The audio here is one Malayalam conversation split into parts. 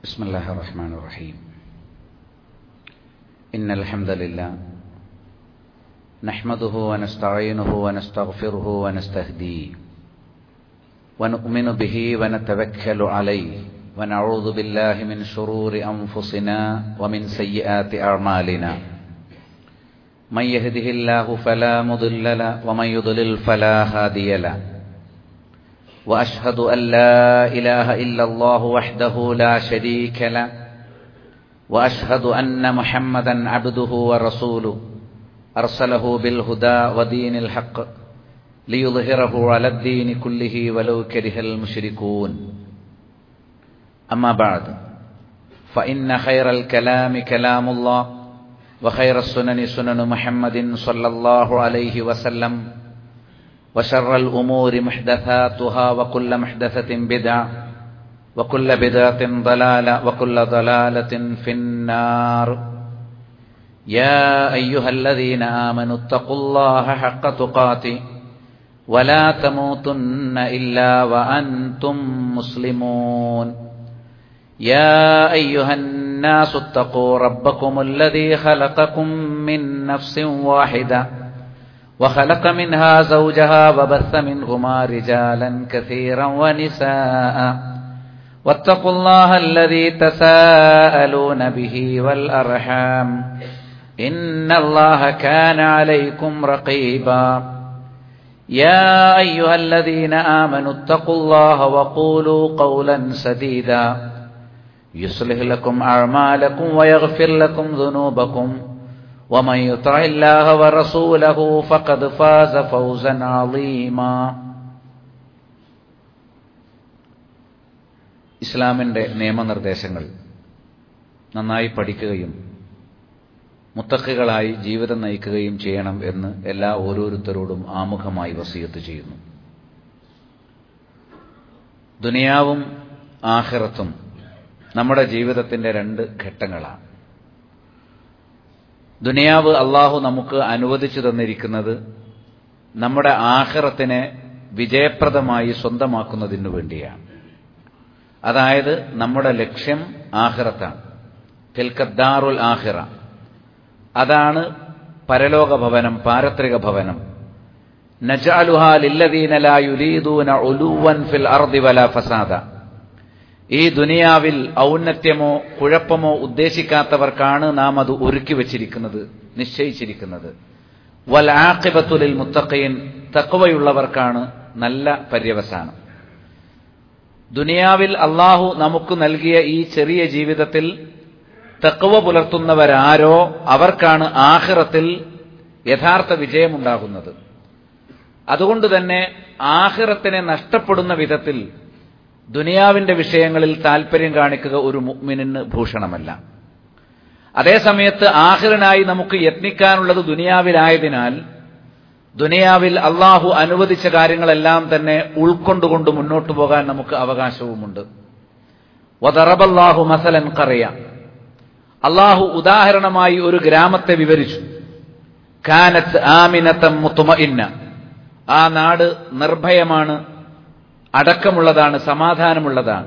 بسم الله الرحمن الرحيم إن الحمد لله نحمده ونستعينه ونستغفره ونستهديه ونؤمن به ونتوكل عليه ونعوذ بالله من شرور أنفسنا ومن سيئات أعمالنا من يهده الله فلا مضل له ومن يضلل فلا هادي له واشهد ان لا اله الا الله وحده لا شريك له واشهد ان محمدا عبده ورسوله ارسله بالهدى ودين الحق ليظهره على الدين كله ولو كره المشركون اما بعد فان خير الكلام كلام الله وخير السنن سنن محمد صلى الله عليه وسلم وشر الأمور محدثاتها وكل محدثة بدعة وكل بدعة ضلالة وكل ضلالة في النار يا أيها الذين آمنوا اتقوا الله حق تقاته ولا تموتن إلا وأنتم مسلمون يا أيها الناس اتقوا ربكم الذي خلقكم من نفس واحدة وخلق منها زوجها وبث منهما رجالا كثيرا ونساء واتقوا الله الذي تساءلون به والأرحام إن الله كان عليكم رقيبا يا أيها الذين آمنوا اتقوا الله وقولوا قولا سديدا يصلح لكم أعمالكم ويغفر لكم ذنوبكم ومن يطع الله ورسوله فقد فاز فوزا عظيما ഇസ്ലാമിന്റെ നിയമനിർദ്ദേശങ്ങൾ നന്നായി പഠിക്കുകയും മുത്തക്കുകളായി ജീവിതം നയിക്കുകയും ചെയ്യണം എന്ന് എല്ലാ ഓരോരുത്തരോടും ആമുഖമായി വസീയത്ത് ചെയ്യുന്നു ദുനിയാവും ആഹിറത്തും നമ്മുടെ ജീവിതത്തിന്റെ രണ്ട് ഘട്ടങ്ങളാണ് ദുനിയാവ് അള്ളാഹു നമുക്ക് അനുവദിച്ചു തന്നിരിക്കുന്നത് നമ്മുടെ ആഹ്റത്തിനെ വിജയപ്രദമായി സ്വന്തമാക്കുന്നതിനു വേണ്ടിയാണ് അതായത് നമ്മുടെ ലക്ഷ്യം ആഹ്റത്താണ് തിൽക്കദ്ദാറുൽ ആഹിറ അതാണ് പരലോക ഭവനം പാരത്രിക ഭവനം നജാലുഹാ ലില്ലദീന ലാ യുരീദൂന ഉലൂവൻ ഫിൽ അർദി വലാ ഫസാദ ഈ ദുനിയാവിൽ ഔന്നത്യമോ കുഴപ്പമോ ഉദ്ദേശിക്കാത്തവർക്കാണ് നാം അത് ഒരുക്കി വച്ചിരിക്കുന്നത് നിശ്ചയിച്ചിരിക്കുന്നത് വൽ ആഖിബത്തുലിൽ മുത്തഖീൻ തക്കവയുള്ളവർക്കാണ് നല്ല പര്യവസാനം ദുനിയാവിൽ അള്ളാഹു നമുക്ക് നൽകിയ ഈ ചെറിയ ജീവിതത്തിൽ തക്കവ പുലർത്തുന്നവരാരോ അവർക്കാണ് ആഹിറത്തിൽ യഥാർത്ഥ വിജയമുണ്ടാകുന്നത് അതുകൊണ്ട് തന്നെ ആഹിറത്തിനെ നഷ്ടപ്പെടുന്ന വിധത്തിൽ ദുനിയാവിന്റെ വിഷയങ്ങളിൽ താൽപര്യം കാണിക്കുക ഒരു മുഅ്മിനിന് ഭൂഷണമല്ല അതേസമയത്ത് ആഹിറിനായി നമുക്ക് യത്നിക്കാനുള്ളത് ദുനിയാവിലായതിനാൽ ദുനിയാവിൽ അള്ളാഹു അനുവദിച്ച കാര്യങ്ങളെല്ലാം തന്നെ ഉൾക്കൊണ്ടുകൊണ്ട് മുന്നോട്ടു പോകാൻ നമുക്ക് അവകാശവുമുണ്ട് വദറബല്ലാഹു മസലൻ കറിയ അള്ളാഹു ഉദാഹരണമായി ഒരു ഗ്രാമത്തെ വിവരിച്ചു കാനത്ത് ആമിനത്തം മുത്തുമഇന്ന ആ നാട് നിർഭയമാണ് അടക്കമുള്ളതാണ് സമാധാനമുള്ളതാണ്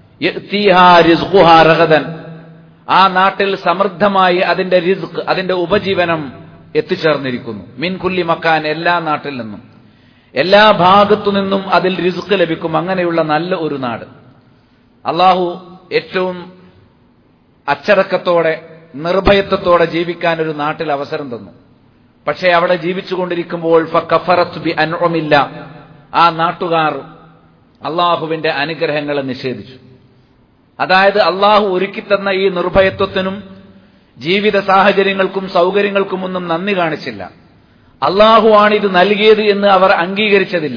റഹദൻ ആ നാട്ടിൽ സമൃദ്ധമായി അതിന്റെ റിസ്ക് അതിന്റെ ഉപജീവനം എത്തിച്ചേർന്നിരിക്കുന്നു മിൻകുല്ലി മക്കാൻ എല്ലാ നാട്ടിൽ നിന്നും എല്ലാ ഭാഗത്തു നിന്നും അതിൽ റിസ്ക് ലഭിക്കും അങ്ങനെയുള്ള നല്ല ഒരു നാട് അള്ളാഹു ഏറ്റവും അച്ചടക്കത്തോടെ നിർഭയത്വത്തോടെ ജീവിക്കാൻ ഒരു നാട്ടിൽ അവസരം തന്നു പക്ഷേ അവിടെ ജീവിച്ചുകൊണ്ടിരിക്കുമ്പോൾ അൻഒമില്ല ആ നാട്ടുകാർ അള്ളാഹുവിന്റെ അനുഗ്രഹങ്ങളെ നിഷേധിച്ചു അതായത് അള്ളാഹു ഒരുക്കിത്തന്ന ഈ നിർഭയത്വത്തിനും ജീവിത സാഹചര്യങ്ങൾക്കും സൗകര്യങ്ങൾക്കുമൊന്നും നന്ദി കാണിച്ചില്ല അള്ളാഹു ആണ് ഇത് നൽകിയത് എന്ന് അവർ അംഗീകരിച്ചതില്ല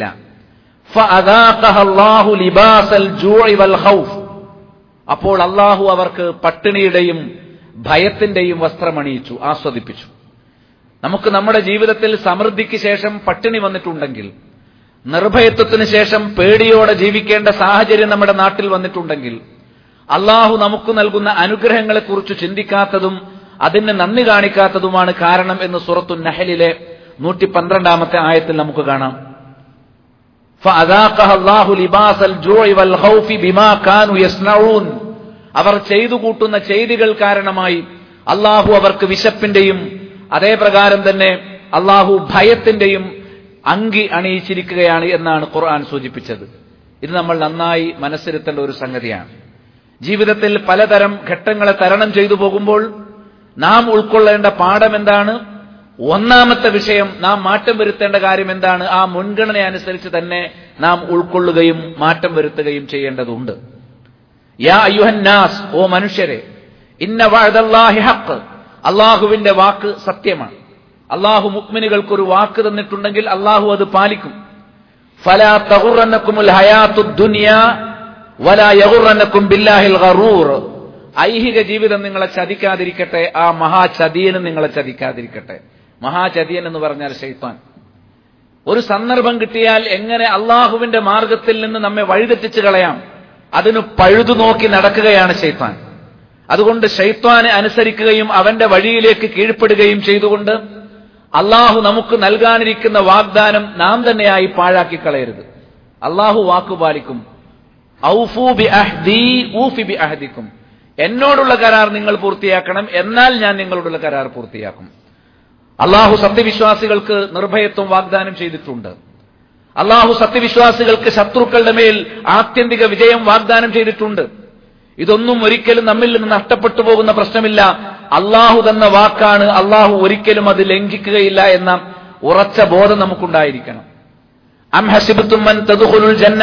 അപ്പോൾ അള്ളാഹു അവർക്ക് പട്ടിണിയുടെയും ഭയത്തിന്റെയും വസ്ത്രമണിയിച്ചു ആസ്വദിപ്പിച്ചു നമുക്ക് നമ്മുടെ ജീവിതത്തിൽ സമൃദ്ധിക്ക് ശേഷം പട്ടിണി വന്നിട്ടുണ്ടെങ്കിൽ നിർഭയത്വത്തിന് ശേഷം പേടിയോടെ ജീവിക്കേണ്ട സാഹചര്യം നമ്മുടെ നാട്ടിൽ വന്നിട്ടുണ്ടെങ്കിൽ അള്ളാഹു നമുക്ക് നൽകുന്ന അനുഗ്രഹങ്ങളെക്കുറിച്ച് ചിന്തിക്കാത്തതും അതിന് നന്ദി കാണിക്കാത്തതുമാണ് കാരണം എന്ന് സുറത്തു നഹലിലെ നൂറ്റി പന്ത്രണ്ടാമത്തെ ആയത്തിൽ നമുക്ക് കാണാം فأذاقها الله لباس الجوع والخوف بما كانوا يصنعون അവർ ചെയ്തു കൂട്ടുന്ന ചെയ്തികൾ കാരണമായി അള്ളാഹു അവർക്ക് വിശപ്പിന്റെയും അതേ പ്രകാരം തന്നെ അള്ളാഹു ഭയത്തിന്റെയും അങ്കി അണിയിച്ചിരിക്കുകയാണ് എന്നാണ് ഖുർആൻ സൂചിപ്പിച്ചത് ഇത് നമ്മൾ നന്നായി മനസ്സിരുത്തേണ്ട ഒരു സംഗതിയാണ് ജീവിതത്തിൽ പലതരം ഘട്ടങ്ങളെ തരണം ചെയ്തു പോകുമ്പോൾ നാം ഉൾക്കൊള്ളേണ്ട പാഠം എന്താണ് ഒന്നാമത്തെ വിഷയം നാം മാറ്റം വരുത്തേണ്ട കാര്യം എന്താണ് ആ മുൻഗണന അനുസരിച്ച് തന്നെ നാം ഉൾക്കൊള്ളുകയും മാറ്റം വരുത്തുകയും ചെയ്യേണ്ടതുണ്ട് യാ അയ്യുഹന്നാസ് ഓ മനുഷ്യരെ ഇന്ന വാഴതല്ലാഹി ഹക്ക് അള്ളാഹുവിന്റെ വാക്ക് സത്യമാണ് അള്ളാഹു മുക്മിനുകൾക്ക് ഒരു വാക്ക് തന്നിട്ടുണ്ടെങ്കിൽ അള്ളാഹു അത് പാലിക്കും ഫലാ തഹുറന്നക്കുമുൽ ഹയാത്തു ദുനിയ വലാ യഹുറന്നക്കും ബില്ലാഹിൽ ഗറൂർ ഐഹിക ജീവിതം നിങ്ങളെ ചതിക്കാതിരിക്കട്ടെ ആ മഹാചതിയനും നിങ്ങളെ ചതിക്കാതിരിക്കട്ടെ മഹാചതിയൻ എന്ന് പറഞ്ഞാൽ ഷെയ്ത്താൻ ഒരു സന്ദർഭം കിട്ടിയാൽ എങ്ങനെ അള്ളാഹുവിന്റെ മാർഗത്തിൽ നിന്ന് നമ്മെ വഴിതെറ്റിച്ച് കളയാം അതിന് പഴുതു നോക്കി നടക്കുകയാണ് ഷെയ്ത്താൻ അതുകൊണ്ട് ഷെയ്ത്താനെ അനുസരിക്കുകയും അവന്റെ വഴിയിലേക്ക് കീഴ്പ്പെടുകയും ചെയ്തുകൊണ്ട് അള്ളാഹു നമുക്ക് നൽകാനിരിക്കുന്ന വാഗ്ദാനം നാം തന്നെയായി പാഴാക്കി കളയരുത് അള്ളാഹു വാക്കുപാലിക്കും ഔഫു ബി അഹ്ദി ഊഫി ബി അഹദിക്കും എന്നോടുള്ള കരാർ നിങ്ങൾ പൂർത്തിയാക്കണം എന്നാൽ ഞാൻ നിങ്ങളോടുള്ള കരാർ പൂർത്തിയാക്കും അള്ളാഹു സത്യവിശ്വാസികൾക്ക് നിർഭയത്വം വാഗ്ദാനം ചെയ്തിട്ടുണ്ട് അള്ളാഹു സത്യവിശ്വാസികൾക്ക് ശത്രുക്കളുടെ മേൽ ആത്യന്തിക വിജയം വാഗ്ദാനം ചെയ്തിട്ടുണ്ട് ഇതൊന്നും ഒരിക്കലും നമ്മിൽ നിന്ന് നഷ്ടപ്പെട്ടു പോകുന്ന പ്രശ്നമില്ല അള്ളാഹു തന്ന വാക്കാണ് അള്ളാഹു ഒരിക്കലും അത് ലംഘിക്കുകയില്ല എന്ന ഉറച്ച ബോധം നമുക്കുണ്ടായിരിക്കണം അം ഹസിബത്തുമ്മൻ തദുഖുലുൽ ജന്ന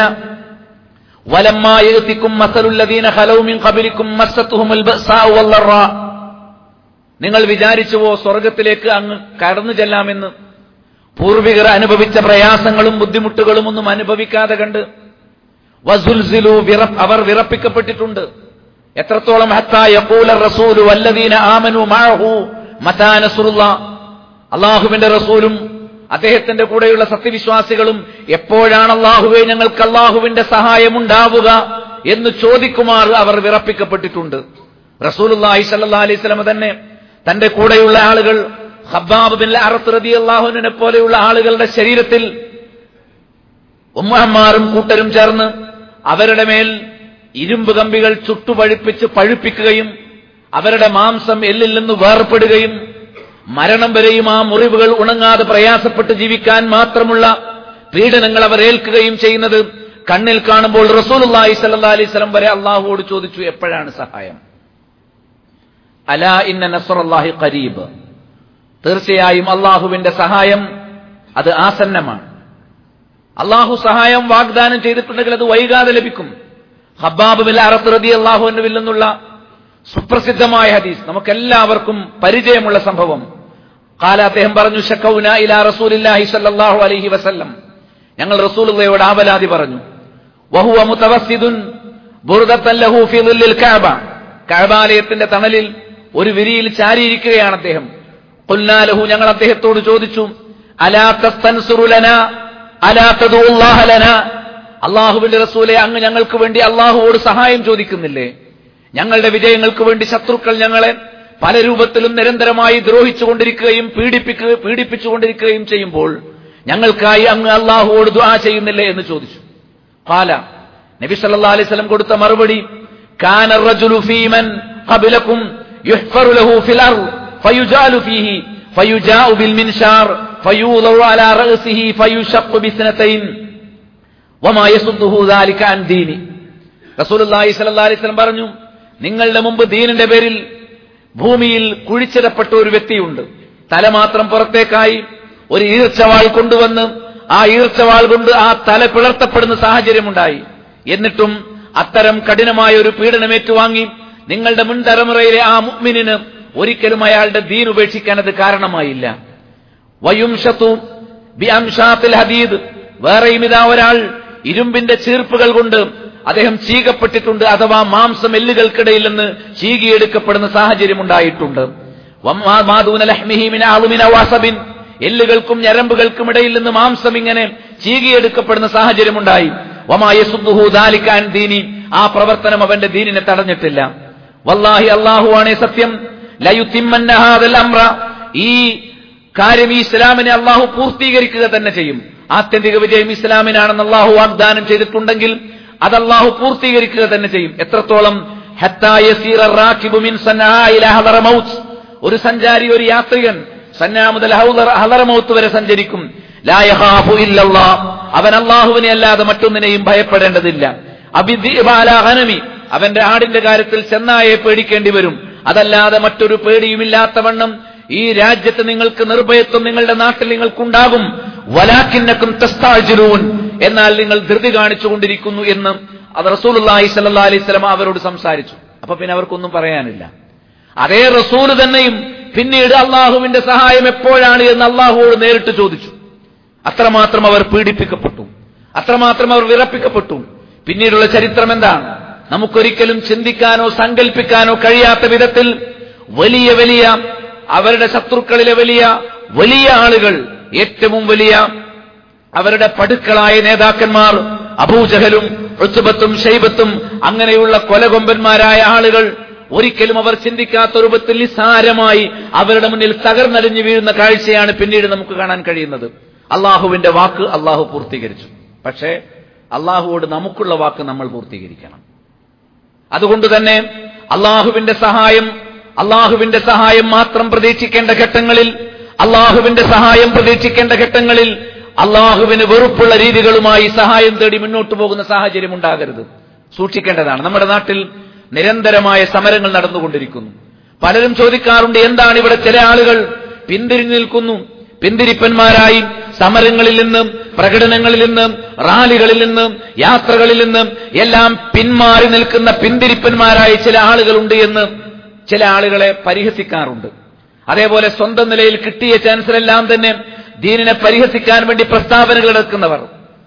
ولما يأتكم مثل الذين خلوا من قبلكم مستهم البأساء والضراء നിങ്ങൾ വിചാരിച്ചുവോ സ്വർഗത്തിലേക്ക് അങ്ങ് കടന്നു ചെല്ലാമെന്ന് പൂർവികർ അനുഭവിച്ച പ്രയാസങ്ങളും ബുദ്ധിമുട്ടുകളും ഒന്നും അനുഭവിക്കാതെ കണ്ട് വസുൽസിലു അവർ വിറപ്പിക്കപ്പെട്ടിട്ടുണ്ട് എത്രത്തോളം റസൂലു വല്ലദീന ആമനു മഅഹു മതാ നസ്റുല്ലാ അള്ളാഹുവിന്റെ റസൂലും അദ്ദേഹത്തിന്റെ കൂടെയുള്ള സത്യവിശ്വാസികളും എപ്പോഴാണ് അള്ളാഹുവെ ഞങ്ങൾക്ക് അള്ളാഹുവിന്റെ സഹായം ഉണ്ടാവുക എന്ന് ചോദിക്കുമാർ അവർ വിറപ്പിക്കപ്പെട്ടിട്ടുണ്ട് റസൂലുല്ലാഹി സല്ലാ അലൈഹി സ്വലമ തന്നെ തന്റെ കൂടെയുള്ള ആളുകൾ ഹബ്ബാബ് ബിൻ അറത്ത് റതി അള്ളാഹുവിനെ പോലെയുള്ള ആളുകളുടെ ശരീരത്തിൽ ഉമ്മഹന്മാരും കൂട്ടരും ചേർന്ന് അവരുടെ മേൽ ഇരുമ്പ് കമ്പികൾ ചുട്ടുപഴുപ്പിച്ച് പഴുപ്പിക്കുകയും അവരുടെ മാംസം എല്ലിൽ നിന്ന് വേർപ്പെടുകയും മരണം വരെയും ആ മുറിവുകൾ ഉണങ്ങാതെ പ്രയാസപ്പെട്ട് ജീവിക്കാൻ മാത്രമുള്ള പീഡനങ്ങൾ അവർ ഏൽക്കുകയും ചെയ്യുന്നത് കണ്ണിൽ കാണുമ്പോൾ റസൂലുല്ലാഹി സല്ലാ അലൈഹി സ്വലം വരെ അള്ളാഹുവോട് ചോദിച്ചു എപ്പോഴാണ് സഹായം അലാ ഇന്ന നസറല്ലാഹി ഖരീബ് തീർച്ചയായും അള്ളാഹുവിന്റെ സഹായം അത് ആസന്നമാണ് അള്ളാഹു സഹായം വാഗ്ദാനം ചെയ്തിട്ടുണ്ടെങ്കിൽ അത് വൈകാതെ ലഭിക്കും ഹബ്ബാബ് ബിൽ അറത്ത് റതി അള്ളാഹുവിൽ നിന്നുള്ള സുപ്രസിദ്ധമായ ഹദീസ് നമുക്കെല്ലാവർക്കും പരിചയമുള്ള സംഭവം കാല അദ്ദേഹം പറഞ്ഞു ഷക്കൗന ഇലാ റസൂലില്ലാഹി സല്ലല്ലാഹു അലൈഹി വസല്ലം ഞങ്ങൾ റസൂലുള്ളയോട് ആവലാതി പറഞ്ഞു വഹുവ മുതവസ്സിദുൻ ബുർദത്തൻ ലഹു ഫീ ളിൽ കഅബ കഅബാലയത്തിന്റെ തണലിൽ ഒരു വിരിയിൽ ചാരിയിരിക്കുകയാണ് അദ്ദേഹം ഖുൽനാ ലഹു ഞങ്ങൾ അദ്ദേഹത്തോട് ചോദിച്ചു അലാ തസ്തൻസുറു ലനാ അലാ തദുല്ലാഹ ലനാ അള്ളാഹുവിന്റെ റസൂലെ അങ്ങ് ഞങ്ങൾക്ക് വേണ്ടി അള്ളാഹുവോട് സഹായം ചോദിക്കുന്നില്ലേ ഞങ്ങളുടെ വിജയങ്ങൾക്ക് വേണ്ടി ശത്രുക്കൾ ഞങ്ങളെ പല രൂപത്തിലും നിരന്തരമായി ദ്രോഹിച്ചുകൊണ്ടിരിക്കുകയും പീഡിപ്പിക്കുക പീഡിപ്പിച്ചുകൊണ്ടിരിക്കുകയും ചെയ്യുമ്പോൾ ഞങ്ങൾക്കായി അങ്ങ് അള്ളാഹുവോട് ദ്വാ ചെയ്യുന്നില്ലേ എന്ന് ചോദിച്ചു കാല നബി സല്ലാ അലൈഹി സ്വലം കൊടുത്ത മറുപടി കാന الرجل في من قبلكم يحفر له في الأرض فيجعل فيه فيجاء بالمنشار فيوضع على رأسه فيشق بسنتين وما يصده ذلك عن ديني رسول الله صلى الله عليه وسلم പറഞ്ഞു നിങ്ങളുടെ മുമ്പ് ദീനിന്റെ പേരിൽ ഭൂമിയിൽ കുഴിച്ചിടപ്പെട്ട ഒരു വ്യക്തിയുണ്ട് തല മാത്രം പുറത്തേക്കായി ഒരു ഈർച്ചവാൾ കൊണ്ടുവന്ന് ആ ഈർച്ചവാൾ കൊണ്ട് ആ തല പിളർത്തപ്പെടുന്ന സാഹചര്യമുണ്ടായി എന്നിട്ടും അത്തരം കഠിനമായ ഒരു പീഡനം ഏറ്റുവാങ്ങി നിങ്ങളുടെ മുൻ തലമുറയിലെ ആ മുഗ്മിനിന് ഒരിക്കലും അയാളുടെ ദീൻ ഉപേക്ഷിക്കാൻ അത് കാരണമായില്ല വയുംഷത്തു ബി അംഷാത്തിൽ ഹദീദ് വേറെയും ഇതാ ഒരാൾ ഇരുമ്പിന്റെ ചീർപ്പുകൾ കൊണ്ട് അദ്ദേഹം ചീകപ്പെട്ടിട്ടുണ്ട് അഥവാ മാംസം എല്ലുകൾക്കിടയിൽ നിന്ന് ചീകിയെടുക്കപ്പെടുന്ന സാഹചര്യം ഉണ്ടായിട്ടുണ്ട് എല്ലുകൾക്കും ഞരമ്പുകൾക്കും ഇടയിൽ നിന്ന് മാംസം ഇങ്ങനെ ചീകിയെടുക്കപ്പെടുന്ന സാഹചര്യമുണ്ടായി വമായസുദ്ദാലിക്കാൻ ദീനി ആ പ്രവർത്തനം അവന്റെ ദീനിനെ തടഞ്ഞിട്ടില്ല വല്ലാഹി അള്ളാഹുവാണേ സത്യം ലയുത്തിമ്മന്നഹാദൽ അമ്ര ഈ കാര്യം ഈ ഇസ്ലാമിനെ അള്ളാഹു പൂർത്തീകരിക്കുക തന്നെ ചെയ്യും ആത്യന്തിക വിജയം ഇസ്ലാമിനാണെന്ന് അള്ളാഹു വാഗ്ദാനം ചെയ്തിട്ടുണ്ടെങ്കിൽ അത് അള്ളാഹു പൂർത്തീകരിക്കുക തന്നെ ചെയ്യും എത്രത്തോളം ഹത്താ യസീറ റാക്കിബു മിൻ സന്നാ ഇലാ ഹദറമൗത്ത് ഒരു സഞ്ചാരി ഒരു യാത്രികൻ സന്നാ മുതൽ ഹൗദർ- ഹദറമൗത്ത് വരെ സഞ്ചരിക്കും ലാ യഖാഫു ഇല്ലല്ലാ അവൻ അള്ളാഹുവിനെ അല്ലാതെ മറ്റൊന്നിനെയും ഭയപ്പെടേണ്ടതില്ല അബിദിബാല ഹനമി അവന്റെ ആടിന്റെ കാര്യത്തിൽ ചെന്നായെ പേടിക്കേണ്ടി വരും അതല്ലാതെ മറ്റൊരു പേടിയുമില്ലാത്തവണ്ണം ഈ രാജ്യത്ത് നിങ്ങൾക്ക് നിർഭയത്വം നിങ്ങളുടെ നാട്ടിൽ നിങ്ങൾക്കുണ്ടാകും വലാക്കിന്നക്കും തസ്താജിലൂൻ എന്നാൽ നിങ്ങൾ ധൃതി കാണിച്ചുകൊണ്ടിരിക്കുന്നു എന്ന് അത് റസൂലുള്ളാഹി സല്ലല്ലാഹു അലൈഹി വസല്ലം അവരോട് സംസാരിച്ചു അപ്പൊ പിന്നെ അവർക്കൊന്നും പറയാനില്ല അതേ റസൂല് തന്നെയും പിന്നീട് അള്ളാഹുവിന്റെ സഹായം എപ്പോഴാണ് എന്ന് അള്ളാഹുവോട് നേരിട്ട് ചോദിച്ചു അത്രമാത്രം അവർ പീഡിപ്പിക്കപ്പെട്ടു അത്രമാത്രം അവർ വിറപ്പിക്കപ്പെട്ടു പിന്നീടുള്ള ചരിത്രം എന്താണ് നമുക്കൊരിക്കലും ചിന്തിക്കാനോ സങ്കല്പിക്കാനോ കഴിയാത്ത വിധത്തിൽ വലിയ വലിയ അവരുടെ ശത്രുക്കളിലെ വലിയ വലിയ ആളുകൾ ഏറ്റവും വലിയ അവരുടെ പടുക്കളായ നേതാക്കന്മാർ അബൂജഹലും ഋത്തുബത്തും ഷൈബത്തും അങ്ങനെയുള്ള കൊലകൊമ്പന്മാരായ ആളുകൾ ഒരിക്കലും അവർ ചിന്തിക്കാത്ത രൂപത്തിൽ നിസ്സാരമായി അവരുടെ മുന്നിൽ തകർന്നടിഞ്ഞു വീഴുന്ന കാഴ്ചയാണ് പിന്നീട് നമുക്ക് കാണാൻ കഴിയുന്നത് അള്ളാഹുവിന്റെ വാക്ക് അള്ളാഹു പൂർത്തീകരിച്ചു പക്ഷേ അള്ളാഹുവോട് നമുക്കുള്ള വാക്ക് നമ്മൾ പൂർത്തീകരിക്കണം അതുകൊണ്ട് തന്നെ അള്ളാഹുവിന്റെ സഹായം അള്ളാഹുവിന്റെ സഹായം മാത്രം പ്രതീക്ഷിക്കേണ്ട ഘട്ടങ്ങളിൽ അള്ളാഹുവിന്റെ സഹായം പ്രതീക്ഷിക്കേണ്ട ഘട്ടങ്ങളിൽ അള്ളാഹുവിന് വെറുപ്പുള്ള രീതികളുമായി സഹായം തേടി മുന്നോട്ട് പോകുന്ന സാഹചര്യം ഉണ്ടാകരുത് സൂക്ഷിക്കേണ്ടതാണ് നമ്മുടെ നാട്ടിൽ നിരന്തരമായ സമരങ്ങൾ നടന്നുകൊണ്ടിരിക്കുന്നു പലരും ചോദിക്കാറുണ്ട് എന്താണ് ഇവിടെ ചില ആളുകൾ പിന്തിരിഞ്ഞു നിൽക്കുന്നു പിന്തിരിപ്പന്മാരായി സമരങ്ങളിൽ നിന്നും പ്രകടനങ്ങളിൽ നിന്നും റാലികളിൽ നിന്നും യാത്രകളിൽ നിന്നും എല്ലാം പിന്മാറി നിൽക്കുന്ന പിന്തിരിപ്പന്മാരായി ചില ആളുകളുണ്ട് എന്ന് ചില ആളുകളെ പരിഹസിക്കാറുണ്ട് അതേപോലെ സ്വന്തം നിലയിൽ കിട്ടിയ ചാൻസലെല്ലാം തന്നെ ദീനിനെ പരിഹസിക്കാൻ വേണ്ടി പ്രസ്താവനകൾ എടുക്കുന്നവർ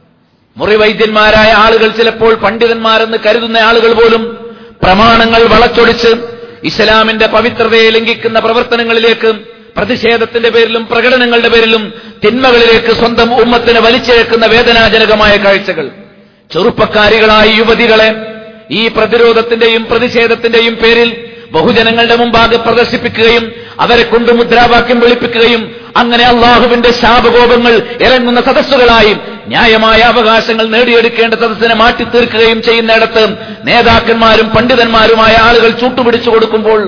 മുറിവൈദ്യന്മാരായ ആളുകൾ ചിലപ്പോൾ പണ്ഡിതന്മാരെന്ന് കരുതുന്ന ആളുകൾ പോലും പ്രമാണങ്ങൾ വളച്ചൊടിച്ച് ഇസ്ലാമിന്റെ പവിത്രതയെ ലംഘിക്കുന്ന പ്രവർത്തനങ്ങളിലേക്ക് പ്രതിഷേധത്തിന്റെ പേരിലും പ്രകടനങ്ങളുടെ പേരിലും തിന്മകളിലേക്ക് സ്വന്തം ഉമ്മത്തിനെ വലിച്ചേക്കുന്ന വേദനാജനകമായ കാഴ്ചകൾ ചെറുപ്പക്കാരികളായ യുവതികളെ ഈ പ്രതിരോധത്തിന്റെയും പ്രതിഷേധത്തിന്റെയും പേരിൽ ബഹുജനങ്ങളുടെ മുമ്പാകെ പ്രദർശിപ്പിക്കുകയും അവരെ കൊണ്ട് മുദ്രാവാക്യം വിളിപ്പിക്കുകയും അങ്ങനെ അള്ളാഹുവിന്റെ ശാപകോപങ്ങൾ ഇറങ്ങുന്ന സദസ്സുകളായി ന്യായമായ അവകാശങ്ങൾ നേടിയെടുക്കേണ്ട സദസ്സിനെ മാറ്റിത്തീർക്കുകയും ചെയ്യുന്നിടത്ത് നേതാക്കന്മാരും പണ്ഡിതന്മാരുമായ ആളുകൾ ചൂട്ടുപിടിച്ചു കൊടുക്കുമ്പോൾ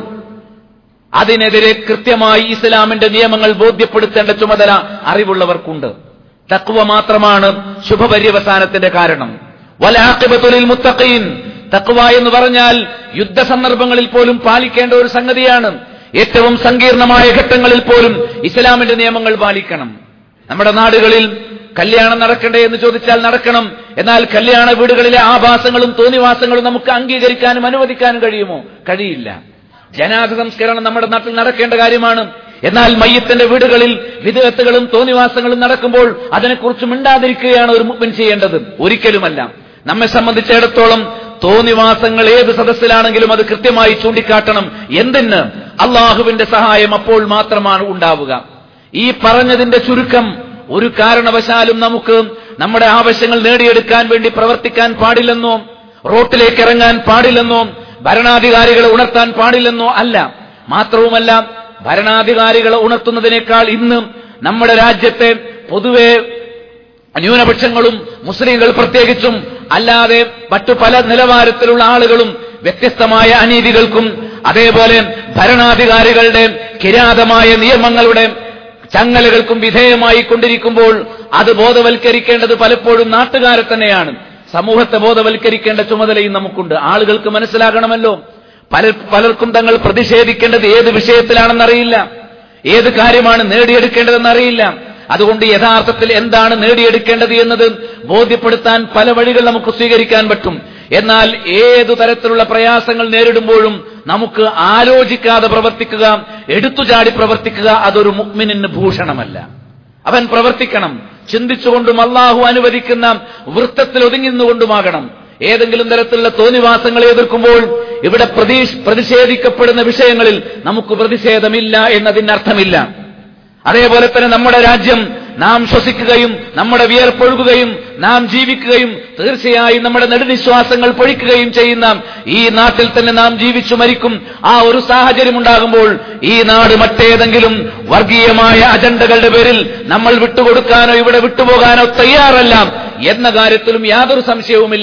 അതിനെതിരെ കൃത്യമായി ഇസ്ലാമിന്റെ നിയമങ്ങൾ ബോധ്യപ്പെടുത്തേണ്ട ചുമതല അറിവുള്ളവർക്കുണ്ട് തക്വ മാത്രമാണ് ശുഭപര്യവസാനത്തിന്റെ കാരണം വലാഖിബത്തുലിൽ മുത്തഖീൻ തക്വ എന്ന് പറഞ്ഞാൽ യുദ്ധസന്ദർഭങ്ങളിൽ പോലും പാലിക്കേണ്ട ഒരു സംഗതിയാണ് ഏറ്റവും സങ്കീർണമായ ഘട്ടങ്ങളിൽ പോലും ഇസ്ലാമിന്റെ നിയമങ്ങൾ പാലിക്കണം നമ്മുടെ നാടുകളിൽ കല്യാണം നടക്കണ്ടേ എന്ന് ചോദിച്ചാൽ നടക്കണം എന്നാൽ കല്യാണ വീടുകളിലെ ആഭാസങ്ങളും തോന്നിവാസങ്ങളും നമുക്ക് അംഗീകരിക്കാനും അനുവദിക്കാനും കഴിയുമോ കഴിയില്ല ജനാധ സംസ്കരണം നമ്മുടെ നാട്ടിൽ നടക്കേണ്ട കാര്യമാണ് എന്നാൽ മയ്യത്തിന്റെ വീടുകളിൽ വിധേയത്തുകളും തോന്നിവാസങ്ങളും നടക്കുമ്പോൾ അതിനെക്കുറിച്ച് മിണ്ടാതിരിക്കുകയാണ് ഒരു മുമ്പിൻ ചെയ്യേണ്ടത് ഒരിക്കലുമല്ല നമ്മെ സംബന്ധിച്ചിടത്തോളം തോന്നിവാസങ്ങൾ ഏത് സദസ്സിലാണെങ്കിലും അത് കൃത്യമായി ചൂണ്ടിക്കാട്ടണം എന്തിന് അള്ളാഹുവിന്റെ സഹായം അപ്പോൾ മാത്രമാണ് ഉണ്ടാവുക ഈ പറഞ്ഞതിന്റെ ചുരുക്കം ഒരു കാരണവശാലും നമുക്ക് നമ്മുടെ ആവശ്യങ്ങൾ നേടിയെടുക്കാൻ വേണ്ടി പ്രവർത്തിക്കാൻ പാടില്ലെന്നോ റോട്ടിലേക്ക് ഇറങ്ങാൻ പാടില്ലെന്നോ ഭരണാധികാരികളെ ഉണർത്താൻ പാടില്ലെന്നോ അല്ല മാത്രവുമല്ല ഭരണാധികാരികളെ ഉണർത്തുന്നതിനേക്കാൾ ഇന്ന് നമ്മുടെ രാജ്യത്തെ പൊതുവെ ന്യൂനപക്ഷങ്ങളും മുസ്ലിങ്ങൾ പ്രത്യേകിച്ചും അല്ലാതെ മറ്റു പല നിലവാരത്തിലുള്ള ആളുകളും വ്യത്യസ്തമായ അനീതികൾക്കും അതേപോലെ ഭരണാധികാരികളുടെ കിരാതമായ നിയമങ്ങളുടെ ചങ്ങലകൾക്കും വിധേയമായി കൊണ്ടിരിക്കുമ്പോൾ അത് ബോധവൽക്കരിക്കേണ്ടത് പലപ്പോഴും നാട്ടുകാരെ തന്നെയാണ് സമൂഹത്തെ ബോധവൽക്കരിക്കേണ്ട ചുമതലയും നമുക്കുണ്ട് ആളുകൾക്ക് മനസ്സിലാകണമല്ലോ പല പലർക്കും തങ്ങൾ പ്രതിഷേധിക്കേണ്ടത് ഏത് വിഷയത്തിലാണെന്നറിയില്ല ഏത് കാര്യമാണ് നേടിയെടുക്കേണ്ടതെന്നറിയില്ല അതുകൊണ്ട് യഥാർത്ഥത്തിൽ എന്താണ് നേടിയെടുക്കേണ്ടത് എന്നത് ബോധ്യപ്പെടുത്താൻ പല വഴികൾ നമുക്ക് സ്വീകരിക്കാൻ പറ്റും എന്നാൽ ഏതു തരത്തിലുള്ള പ്രയാസങ്ങൾ നേരിടുമ്പോഴും നമുക്ക് ആലോചിക്കാതെ പ്രവർത്തിക്കുക എടുത്തുചാടി പ്രവർത്തിക്കുക അതൊരു മുക്മിനിന് ഭൂഷണമല്ല അവൻ പ്രവർത്തിക്കണം ചിന്തിച്ചുകൊണ്ടും അള്ളാഹു അനുവദിക്കുന്ന വൃത്തത്തിൽ ഒതുങ്ങുന്നുകൊണ്ടുമാകണം ഏതെങ്കിലും തരത്തിലുള്ള തോന്നിവാസങ്ങളെ എതിർക്കുമ്പോൾ ഇവിടെ പ്രതീഷ് പ്രതിഷേധിക്കപ്പെടുന്ന വിഷയങ്ങളിൽ നമുക്ക് പ്രതിഷേധമില്ല എന്നതിനർത്ഥമില്ല അതേപോലെ തന്നെ നമ്മുടെ രാജ്യം നാം ശ്വസിക്കുകയും നമ്മുടെ വിയർപ്പൊഴുകുകയും നാം ജീവിക്കുകയും തീർച്ചയായും നമ്മുടെ നെടുനിശ്വാസങ്ങൾ പൊഴിക്കുകയും ചെയ്യുന്ന ഈ നാട്ടിൽ തന്നെ നാം ജീവിച്ചു മരിക്കും ആ ഒരു സാഹചര്യം ഉണ്ടാകുമ്പോൾ ഈ നാട് മറ്റേതെങ്കിലും വർഗീയമായ അജണ്ടകളുടെ പേരിൽ നമ്മൾ വിട്ടുകൊടുക്കാനോ ഇവിടെ വിട്ടുപോകാനോ തയ്യാറല്ല എന്ന കാര്യത്തിലും യാതൊരു സംശയവുമില്ല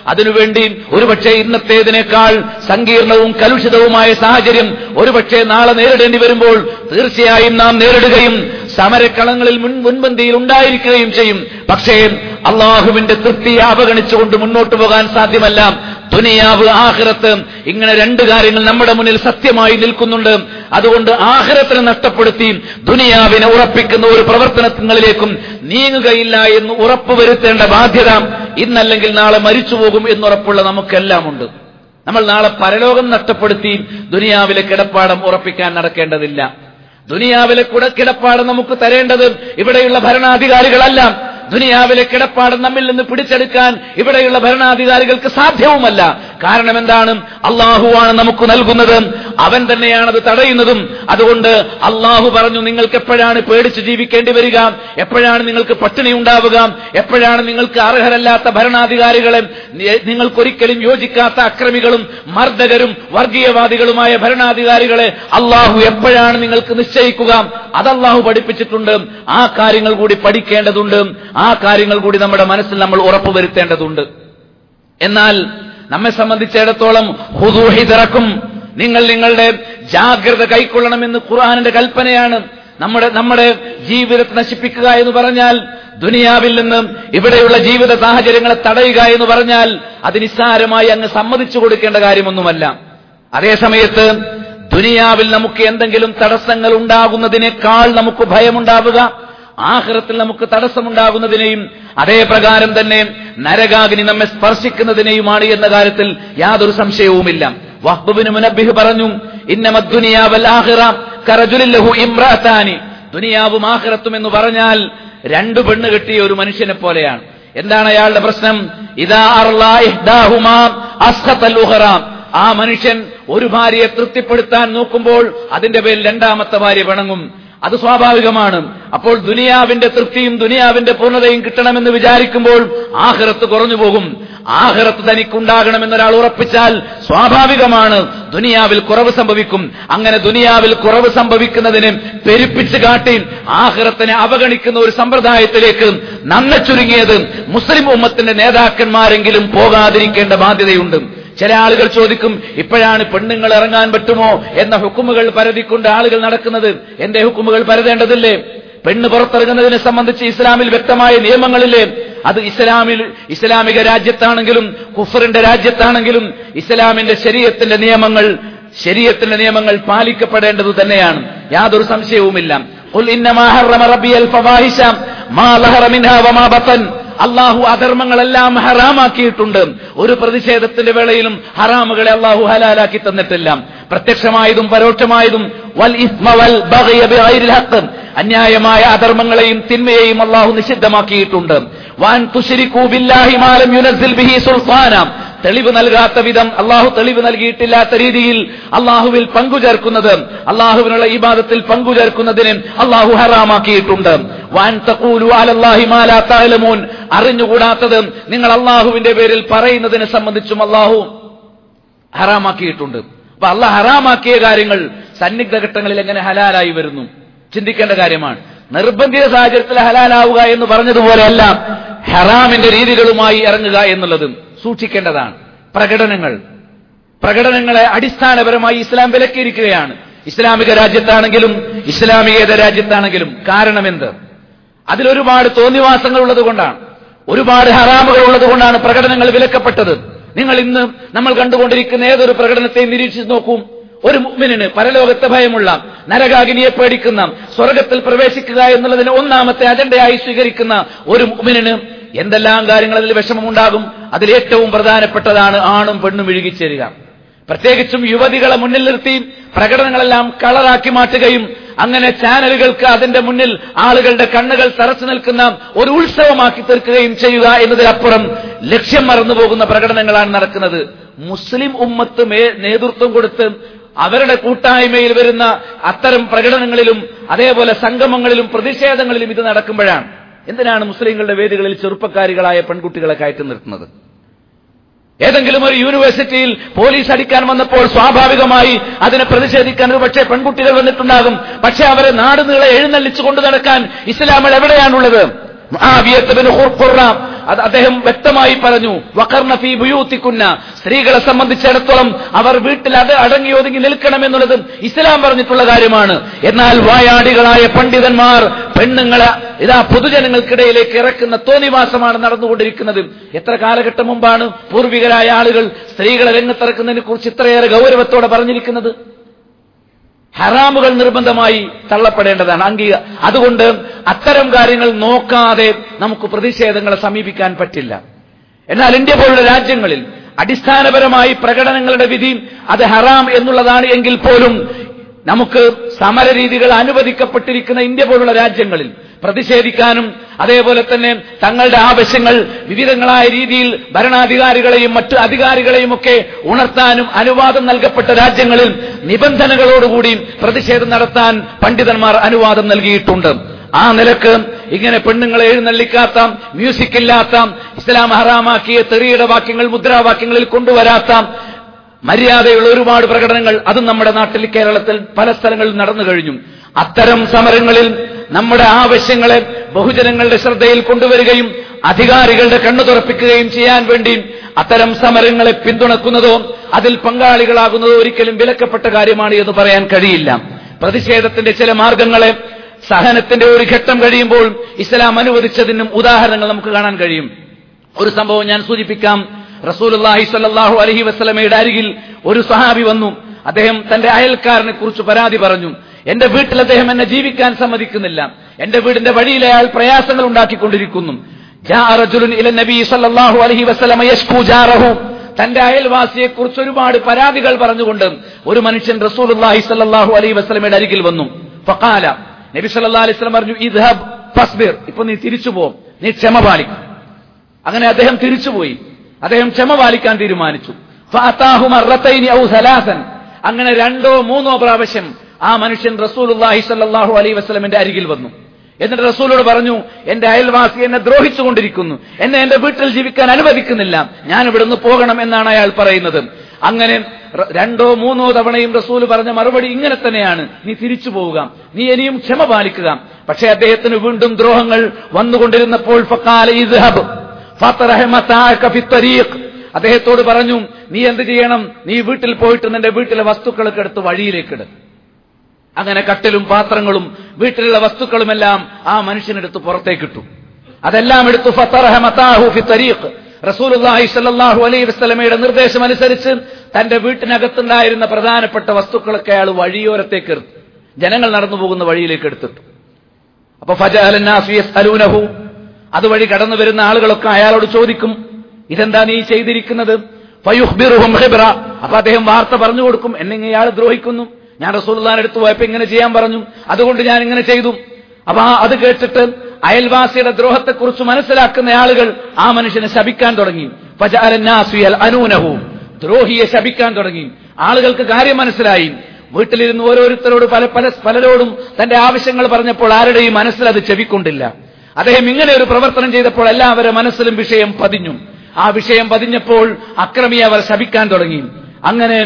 അതിനുവേണ്ടി ഒരുപക്ഷെ ഇന്നത്തേതിനേക്കാൾ സങ്കീർണവും കലുഷിതവുമായ സാഹചര്യം ഒരുപക്ഷെ നാളെ നേരിടേണ്ടി വരുമ്പോൾ തീർച്ചയായും നാം നേരിടുകയും സമരക്കളങ്ങളിൽ മുൻ മുൻപന്തിയിൽ ഉണ്ടായിരിക്കുകയും ചെയ്യും പക്ഷേ അള്ളാഹുവിന്റെ തൃപ്തിയെ അവഗണിച്ചുകൊണ്ട് മുന്നോട്ട് പോകാൻ സാധ്യമല്ല ദുനിയാവ് ആഹ്റത്ത് ഇങ്ങനെ രണ്ട് കാര്യങ്ങൾ നമ്മുടെ മുന്നിൽ സത്യമായി നിൽക്കുന്നുണ്ട് അതുകൊണ്ട് ആഹ്റത്തിനെ നഷ്ടപ്പെടുത്തി ദുനിയാവിനെ ഉറപ്പിക്കുന്ന ഒരു പ്രവർത്തനങ്ങളിലേക്കും നീങ്ങുകയില്ല എന്ന് ഉറപ്പുവരുത്തേണ്ട ബാധ്യത ഇന്നല്ലെങ്കിൽ നാളെ മരിച്ചുപോകും എന്നുറപ്പുള്ള നമുക്കെല്ലാം ഉണ്ട് നമ്മൾ നാളെ പരലോകം നഷ്ടപ്പെടുത്തി ദുനിയാവിലെ കിടപ്പാടം ഉറപ്പിക്കാൻ നടക്കേണ്ടതില്ല ദുനിയാവിലെ കുട കിടപ്പാടം നമുക്ക് തരേണ്ടത് ഇവിടെയുള്ള ഭരണാധികാരികളല്ല ദുനിയാവിലെ കിടപ്പാടം നമ്മിൽ നിന്ന് പിടിച്ചെടുക്കാൻ ഇവിടെയുള്ള ഭരണാധികാരികൾക്ക് സാധ്യവുമല്ല കാരണം എന്താണ് അള്ളാഹുവാണ് നമുക്ക് നൽകുന്നത് അവൻ തന്നെയാണ് അത് തടയുന്നതും അതുകൊണ്ട് അള്ളാഹു പറഞ്ഞു നിങ്ങൾക്ക് എപ്പോഴാണ് പേടിച്ച് ജീവിക്കേണ്ടി വരിക എപ്പോഴാണ് നിങ്ങൾക്ക് പട്ടിണി ഉണ്ടാവുക എപ്പോഴാണ് നിങ്ങൾക്ക് അർഹരല്ലാത്ത ഭരണാധികാരികളെ നി- നിങ്ങൾക്കൊരിക്കലും യോജിക്കാത്ത അക്രമികളും മർദ്ദകരും വർഗീയവാദികളുമായ ഭരണാധികാരികളെ അള്ളാഹു എപ്പോഴാണ് നിങ്ങൾക്ക് നിശ്ചയിക്കുക അത് അള്ളാഹു പഠിപ്പിച്ചിട്ടുണ്ട് ആ കാര്യങ്ങൾ കൂടി പഠിക്കേണ്ടതുണ്ട് ആ കാര്യങ്ങൾ കൂടി നമ്മുടെ മനസ്സിൽ നമ്മൾ ഉറപ്പുവരുത്തേണ്ടതുണ്ട് എന്നാൽ നമ്മെ സംബന്ധിച്ചിടത്തോളം ഹുദൂഹിതറക്കും നിങ്ങൾ നിങ്ങളുടെ ജാഗ്രത കൈക്കൊള്ളണമെന്ന് ഖുർആാനിന്റെ കൽപ്പനയാണ് നമ്മുടെ നമ്മുടെ ജീവിതത്തെ നശിപ്പിക്കുക എന്ന് പറഞ്ഞാൽ ദുനിയാവിൽ നിന്ന് ഇവിടെയുള്ള ജീവിത സാഹചര്യങ്ങളെ തടയുക എന്ന് പറഞ്ഞാൽ അത് നിസ്സാരമായി അങ്ങ് സമ്മതിച്ചു കൊടുക്കേണ്ട കാര്യമൊന്നുമല്ല അതേസമയത്ത് ദുനിയാവിൽ നമുക്ക് എന്തെങ്കിലും തടസ്സങ്ങൾ ഉണ്ടാകുന്നതിനേക്കാൾ നമുക്ക് ഭയമുണ്ടാവുക ആഹ്റത്തിൽ നമുക്ക് തടസ്സമുണ്ടാകുന്നതിനെയും അതേ പ്രകാരം തന്നെ നരകാഗ്നി നമ്മെ സ്പർശിക്കുന്നതിനെയുമാണ് എന്ന കാര്യത്തിൽ യാതൊരു സംശയവുമില്ല വഹ്ബുബിന് മുനബിഹ് പറഞ്ഞു ഇന്നമദ്ദുനിയാവൽ ആഹിറ കറജുലില്ലഹു ഇമ്രാത്താനി ദുനിയാവും ആഹിറത്തും എന്ന് പറഞ്ഞാൽ രണ്ടു പെണ്ണ് കെട്ടിയ ഒരു മനുഷ്യനെ പോലെയാണ് എന്താണ് അയാളുടെ പ്രശ്നം ഇതാ അർലാ ഇഹ്ദാഹുമാ അസ്ഖത്തൽ ഉഖറ ആ മനുഷ്യൻ ഒരു ഭാര്യയെ തൃപ്തിപ്പെടുത്താൻ നോക്കുമ്പോൾ അതിന്റെ പേരിൽ രണ്ടാമത്തെ ഭാര്യ പിണങ്ങും അത് സ്വാഭാവികമാണ് അപ്പോൾ ദുനിയാവിന്റെ തൃപ്തിയും ദുനിയാവിന്റെ പൂർണ്ണതയും കിട്ടണമെന്ന് വിചാരിക്കുമ്പോൾ ആഹ്റത്ത് കുറഞ്ഞു പോകും ആഹ്റത്ത് തനിക്കുണ്ടാകണമെന്നൊരാൾ ഉറപ്പിച്ചാൽ സ്വാഭാവികമാണ് ദുനിയാവിൽ കുറവ് സംഭവിക്കും അങ്ങനെ ദുനിയാവിൽ കുറവ് സംഭവിക്കുന്നതിന് പെരുപ്പിച്ച് കാട്ടി ആഹ്റത്തിനെ അവഗണിക്കുന്ന ഒരു സമ്പ്രദായത്തിലേക്ക് നന്ന ചുരുങ്ങിയത് മുസ്ലിം ഉമ്മത്തിന്റെ നേതാക്കന്മാരെങ്കിലും പോകാതിരിക്കേണ്ട ബാധ്യതയുണ്ട് ചില ആളുകൾ ചോദിക്കും ഇപ്പോഴാണ് പെണ്ണുങ്ങൾ ഇറങ്ങാൻ പറ്റുമോ എന്ന ഹുക്കുമുകൾ പരതിക്കൊണ്ട് ആളുകൾ നടക്കുന്നത് എന്റെ ഹുക്കുമുകൾ പരതേണ്ടതില്ലേ പെണ്ണ് പുറത്തിറങ്ങുന്നതിനെ സംബന്ധിച്ച് ഇസ്ലാമിൽ വ്യക്തമായ നിയമങ്ങളില്ലേ അത് ഇസ്ലാമിൽ ഇസ്ലാമിക രാജ്യത്താണെങ്കിലും കുഫറിന്റെ രാജ്യത്താണെങ്കിലും ഇസ്ലാമിന്റെ ശരീരത്തിന്റെ നിയമങ്ങൾ ശരീരത്തിന്റെ നിയമങ്ങൾ പാലിക്കപ്പെടേണ്ടത് തന്നെയാണ് യാതൊരു സംശയവുമില്ല ഖുൽ ഇന്നമാ ഹറമ റബ്ബിയൽ ഫവാഹിശ മാ ലഹറ മിൻഹാ വമാ ബത്തൻ അള്ളാഹു അധർമ്മങ്ങളെല്ലാം ഹറാമാക്കിയിട്ടുണ്ട് ഒരു പ്രതിഷേധത്തിന്റെ വേളയിലും ഹറാമുകളെ അള്ളാഹു ഹലാലാക്കി തന്നിട്ടില്ല പ്രത്യക്ഷമായതും പരോക്ഷമായതും വൽ ഇസ്മ വൽ ബഗയ ബിഗൈരിൽ ഹഖ് അന്യായമായ അധർമ്മങ്ങളെയും തിന്മയെയും അള്ളാഹു നിഷിദ്ധമാക്കിയിട്ടുണ്ട് വാൻ തുശ്രിക്കൂ ബില്ലാഹി മാലം യുനസിൽ ബിഹി സുൽത്താന തെളിവ് നൽകാത്ത വിധം അള്ളാഹു തെളിവ് നൽകിയിട്ടില്ലാത്ത രീതിയിൽ അള്ളാഹുവിൽ പങ്കുചേർക്കുന്നത് അള്ളാഹുവിനുള്ള ഇബാദത്തിൽ പങ്കുചേർക്കുന്നതിന് അള്ളാഹു ഹറാമാക്കിയിട്ടുണ്ട് വാൻ തഖൂലു അലല്ലാഹി മാ ലാ തഅലമൂൻ അറിഞ്ഞുകൂടാത്തത് നിങ്ങൾ അള്ളാഹുവിന്റെ പേരിൽ പറയുന്നതിനെ സംബന്ധിച്ചും അള്ളാഹു ഹറാമാക്കിയിട്ടുണ്ട് അപ്പൊ അള്ളാഹ് ഹറാമാക്കിയ കാര്യങ്ങൾ സന്നിഗ്ധ ഘട്ടങ്ങളിൽ എങ്ങനെ ഹലാലായി വരുന്നു ചിന്തിക്കേണ്ട കാര്യമാണ് നിർബന്ധിത സാഹചര്യത്തിൽ ഹലാലാവുക എന്ന് പറഞ്ഞതുപോലെയല്ല ഹറാമിന്റെ രീതികളുമായി ഇറങ്ങുക എന്നുള്ളതും സൂക്ഷിക്കേണ്ടതാണ് പ്രകടനങ്ങൾ പ്രകടനങ്ങളെ അടിസ്ഥാനപരമായി ഇസ്ലാം വിലക്കിയിരിക്കുകയാണ് ഇസ്ലാമിക രാജ്യത്താണെങ്കിലും ഇസ്ലാമികേത രാജ്യത്താണെങ്കിലും കാരണമെന്ത് അതിലൊരുപാട് തോന്നിവാസങ്ങൾ ഉള്ളത് കൊണ്ടാണ് ഒരുപാട് ഹറാമുകൾ ഉള്ളത് കൊണ്ടാണ് പ്രകടനങ്ങൾ വിലക്കപ്പെട്ടത് നിങ്ങൾ ഇന്ന് നമ്മൾ കണ്ടുകൊണ്ടിരിക്കുന്ന ഏതൊരു പ്രകടനത്തെയും നിരീക്ഷിച്ച് നോക്കൂ ഒരു മുഅ്മിനിന് പരലോകത്തെ ഭയമുള്ള നരകാഗ്നിയെ പേടിക്കുന്ന സ്വർഗത്തിൽ പ്രവേശിക്കുക എന്നുള്ളതിന് ഒന്നാമത്തെ അജണ്ടയായി സ്വീകരിക്കുന്ന ഒരു മുഅ്മിനിന് എന്തെല്ലാം കാര്യങ്ങൾ അതിൽ വിഷമമുണ്ടാകും അതിൽ ഏറ്റവും പ്രധാനപ്പെട്ടതാണ് ആണും പെണ്ണും ഇഴുകിച്ചേരുക പ്രത്യേകിച്ചും യുവതികളെ മുന്നിൽ നിർത്തി പ്രകടനങ്ങളെല്ലാം കളറാക്കി മാറ്റുകയും അങ്ങനെ ചാനലുകൾക്ക് അതിന്റെ മുന്നിൽ ആളുകളുടെ കണ്ണുകൾ തറച്ചു നിൽക്കുന്ന ഒരു ഉത്സവമാക്കി തീർക്കുകയും ചെയ്യുക എന്നതിലപ്പുറം ലക്ഷ്യം മറന്നു പോകുന്ന പ്രകടനങ്ങളാണ് നടക്കുന്നത് മുസ്ലിം ഉമ്മത്ത് മേ നേതൃത്വം കൊടുത്ത് അവരുടെ കൂട്ടായ്മയിൽ വരുന്ന അത്തരം പ്രകടനങ്ങളിലും അതേപോലെ സംഗമങ്ങളിലും പ്രതിഷേധങ്ങളിലും ഇത് നടക്കുമ്പോഴാണ് എന്തിനാണ് മുസ്ലിങ്ങളുടെ വേദികളിൽ ചെറുപ്പക്കാരികളായ പെൺകുട്ടികളെ കയറ്റി നിർത്തുന്നത് ഏതെങ്കിലും ഒരു യൂണിവേഴ്സിറ്റിയിൽ പോലീസ് അടിക്കാൻ വന്നപ്പോൾ സ്വാഭാവികമായി അതിനെ പ്രതിഷേധിക്കാൻ ഒരു പക്ഷേ പെൺകുട്ടികൾ വന്നിട്ടുണ്ടാകും പക്ഷെ അവരെ നാട് നീളെ എഴുന്നള്ളിച്ചു കൊണ്ടു നടക്കാൻ ഇസ്ലാമിൽ എവിടെയാണുള്ളത് മുആവിയത്ത് ബിൻ ഖുർഖുറ അത് അദ്ദേഹം വ്യക്തമായി പറഞ്ഞു വക്കർണ ഫീ ബുയൂത്തിക്കുന്ന സ്ത്രീകളെ സംബന്ധിച്ചിടത്തോളം അവർ വീട്ടിൽ അത് അടങ്ങി ഒതുങ്ങി നിൽക്കണമെന്നുള്ളത് ഇസ്ലാം പറഞ്ഞിട്ടുള്ള കാര്യമാണ് എന്നാൽ വായാടികളായ പണ്ഡിതന്മാർ പെണ്ണുങ്ങളെ ഇതാ പൊതുജനങ്ങൾക്കിടയിലേക്ക് ഇറക്കുന്ന തോന്നിവാസമാണ് നടന്നുകൊണ്ടിരിക്കുന്നത് എത്ര കാലഘട്ടം മുമ്പാണ് പൂർവികരായ ആളുകൾ സ്ത്രീകളെ രംഗത്തിറക്കുന്നതിനെ കുറിച്ച് ഇത്രയേറെ ഗൗരവത്തോടെ പറഞ്ഞിരിക്കുന്നത് ഹറാമുകൾ നിർബന്ധമായി തള്ളപ്പെടേണ്ടതാണ് അംഗീക അതുകൊണ്ട് അത്തരം കാര്യങ്ങൾ നോക്കാതെ നമുക്ക് പ്രതിഷേധങ്ങളെ സമീപിക്കാൻ പറ്റില്ല എന്നാൽ ഇന്ത്യ പോലുള്ള രാജ്യങ്ങളിൽ അടിസ്ഥാനപരമായി പ്രകടനങ്ങളുടെ വിധി അത് ഹറാം എന്നുള്ളതാണ് എങ്കിൽ പോലും നമുക്ക് സമരരീതികൾ അനുവദിക്കപ്പെട്ടിരിക്കുന്ന ഇന്ത്യ പോലുള്ള രാജ്യങ്ങളിൽ പ്രതിഷേധിക്കാനും അതേപോലെ തന്നെ തങ്ങളുടെ ആവശ്യങ്ങൾ വിവിധങ്ങളായ രീതിയിൽ ഭരണാധികാരികളെയും മറ്റു അധികാരികളെയും ഒക്കെ ഉണർത്താനും അനുവാദം നൽകപ്പെട്ട രാജ്യങ്ങളിൽ നിബന്ധനകളോടുകൂടി പ്രതിഷേധം നടത്താൻ പണ്ഡിതന്മാർ അനുവാദം നൽകിയിട്ടുണ്ട് ആ നിലക്ക് ഇങ്ങനെ പെണ്ണുങ്ങളെ എഴുന്നള്ളിക്കാത്ത മ്യൂസിക് ഇല്ലാത്ത ഇസ്ലാം ഹറാമാക്കിയ തെറിയുടെ വാക്യങ്ങൾ മുദ്രാവാക്യങ്ങളിൽ കൊണ്ടുവരാത്ത മര്യാദയുള്ള ഒരുപാട് പ്രകടനങ്ങൾ അതും നമ്മുടെ നാട്ടിൽ കേരളത്തിൽ പല സ്ഥലങ്ങളിൽ നടന്നു കഴിഞ്ഞു അത്തരം സമരങ്ങളിൽ നമ്മുടെ ആവശ്യങ്ങളെ ബഹുജനങ്ങളുടെ ശ്രദ്ധയിൽ കൊണ്ടുവരികയും അധികാരികളുടെ കണ്ണു തുറപ്പിക്കുകയും ചെയ്യാൻ വേണ്ടി അത്തരം സമരങ്ങളെ പിന്തുണക്കുന്നതോ അതിൽ പങ്കാളികളാകുന്നതോ ഒരിക്കലും വിലക്കപ്പെട്ട കാര്യമാണ് എന്ന് പറയാൻ കഴിയില്ല പ്രതിഷേധത്തിന്റെ ചില മാർഗങ്ങളെ സഹനത്തിന്റെ ഒരു ഘട്ടം കഴിയുമ്പോൾ ഇസ്ലാം അനുവദിച്ചതിനും ഉദാഹരണങ്ങൾ നമുക്ക് കാണാൻ കഴിയും ഒരു സംഭവം ഞാൻ സൂചിപ്പിക്കാം റസൂലുള്ളാഹി സ്വല്ലല്ലാഹു അലൈഹി വസല്ലമയുടെ അരികിൽ ഒരു സഹാബി വന്നു അദ്ദേഹം തന്റെ അയൽക്കാരനെ കുറിച്ച് പരാതി പറഞ്ഞു എന്റെ വീട്ടിൽ അദ്ദേഹം എന്നെ ജീവിക്കാൻ സമ്മതിക്കുന്നില്ല എന്റെ വീടിന്റെ വഴിയിൽ അയാൾ പ്രയാസങ്ങൾ ഉണ്ടാക്കിക്കൊണ്ടിരിക്കുന്നു ജാഅ റജുലുൻ ഇല നബി സല്ലല്ലാഹു അലൈഹി വസല്ലമ യശ്കു ജാറഹു തന്റെ അയൽവാസിയെ കുറിച്ച് ഒരുപാട് പരാതികൾ പറഞ്ഞുകൊണ്ട് ഒരു മനുഷ്യൻ റസൂലുള്ളാഹി സല്ലല്ലാഹു അലൈഹി വസല്ലമയുടെ അരികിൽ വന്നു ഫഖാല നബി സല്ലല്ലാഹു അലൈഹി വസല്ലം പറഞ്ഞു ഇദ്ഹബ് ഫസ്ബിർ ഇപ്പൊ നീ തിരിച്ചു പോ നീ ക്ഷമ പാലിക്കും അങ്ങനെ അദ്ദേഹം തിരിച്ചുപോയി അദ്ദേഹം ക്ഷമ പാലിക്കാൻ തീരുമാനിച്ചു ഫഅതാഹു മർറത്തൈനി ഔ സലാസൻ അങ്ങനെ രണ്ടോ മൂന്നോ പ്രാവശ്യം ആ മനുഷ്യൻ റസൂലുള്ളാഹി സ്വല്ലല്ലാഹു അലൈഹി വസല്ലമയുടെ അരികിൽ വന്നു എന്നിട്ട് റസൂലോട് പറഞ്ഞു എന്റെ അയൽവാസി എന്നെ ദ്രോഹിച്ചുകൊണ്ടിരിക്കുന്നു എന്നെ എന്റെ വീട്ടിൽ ജീവിക്കാൻ അനുവദിക്കുന്നില്ല ഞാൻ ഇവിടുന്ന് പോകണം എന്നാണ് അയാൾ പറയുന്നത് അങ്ങനെ ര- രണ്ടോ മൂന്നോ തവണയും റസൂൽ പറഞ്ഞ മറുപടി ഇങ്ങനെ തന്നെയാണ് നീ തിരിച്ചു പോവുക നീ ഇനിയും ക്ഷമ പാലിക്കുക പക്ഷേ അദ്ദേഹത്തിന് വീണ്ടും ദ്രോഹങ്ങൾ വന്നുകൊണ്ടിരുന്നപ്പോൾ ഫഖാല ഇദ്ഹബ് ഫത്രഹ മതാഅക ഫിത്തരീഖ് അദ്ദേഹത്തോട് പറഞ്ഞു നീ എന്ത് ചെയ്യണം നീ വീട്ടിൽ പോയിട്ട് നിന്റെ വീട്ടിലെ വസ്തുക്കളൊക്കെ എടുത്ത് വഴിയിലേക്കിട് അങ്ങനെ കട്ടിലും പാത്രങ്ങളും വീട്ടിലുള്ള വസ്തുക്കളുമെല്ലാം ആ മനുഷ്യനെടുത്ത് പുറത്തേക്കിട്ടു അതെല്ലാം എടുത്തു ഫത്തറഹ മതാഹു ഫി തരീഖ് റസൂലുള്ളാഹി സ്വല്ലല്ലാഹു അലൈഹി വസല്ലമയുടെ നിർദ്ദേശം അനുസരിച്ച് തന്റെ വീട്ടിനകത്തുണ്ടായിരുന്ന പ്രധാനപ്പെട്ട വസ്തുക്കളൊക്കെ അയാൾ വഴിയോരത്തേക്ക് എടുത്തു ജനങ്ങൾ നടന്നു പോകുന്ന വഴിയിലേക്ക് എടുത്തിട്ടു അപ്പൊ ഫജഅലന്നാസു യസ്അലൂനഹു അതുവഴി കടന്നു വരുന്ന ആളുകളൊക്കെ അയാളോട് ചോദിക്കും ഇതെന്താ നീ ചെയ്തിരിക്കുന്നത് ഫയുഖ്ബിറുഹും ഖിബ്റ അപ്പൊ അദ്ദേഹം വാർത്ത പറഞ്ഞു കൊടുക്കും എന്നെ ഇയാൾ ദ്രോഹിക്കുന്നു ഞാൻ റസൂലുള്ളാഹിന്റെ അടുത്ത് പോയപ്പോ ഇങ്ങനെ ചെയ്യാൻ പറഞ്ഞു അതുകൊണ്ട് ഞാൻ ഇങ്ങനെ ചെയ്തു അപ്പൊ ആ അത് കേട്ടിട്ട് അയൽവാസിയുടെ ദ്രോഹത്തെക്കുറിച്ച് മനസ്സിലാക്കുന്ന ആളുകൾ ആ മനുഷ്യനെ ശപിക്കാൻ തുടങ്ങി ഫജഅലന്നാസു യൽഅനൂനഹു ദ്രോഹിയെ ശപിക്കാൻ തുടങ്ങി ആളുകൾക്ക് കാര്യം മനസ്സിലായി വീട്ടിലിരുന്ന് ഓരോരുത്തരോട് പല പല പലരോടും തന്റെ ആവശ്യങ്ങൾ പറഞ്ഞപ്പോൾ ആരുടെയും മനസ്സിൽ അത് ചെവിക്കൊണ്ടില്ല അദ്ദേഹം ഇങ്ങനെ ഒരു പ്രവർത്തനം ചെയ്തപ്പോൾ എല്ലാവരുടെ മനസ്സിലും വിഷയം പതിഞ്ഞു ആ വിഷയം പതിഞ്ഞപ്പോൾ അക്രമിയെ അവർ ശപിക്കാൻ തുടങ്ങി അങ്ങനെ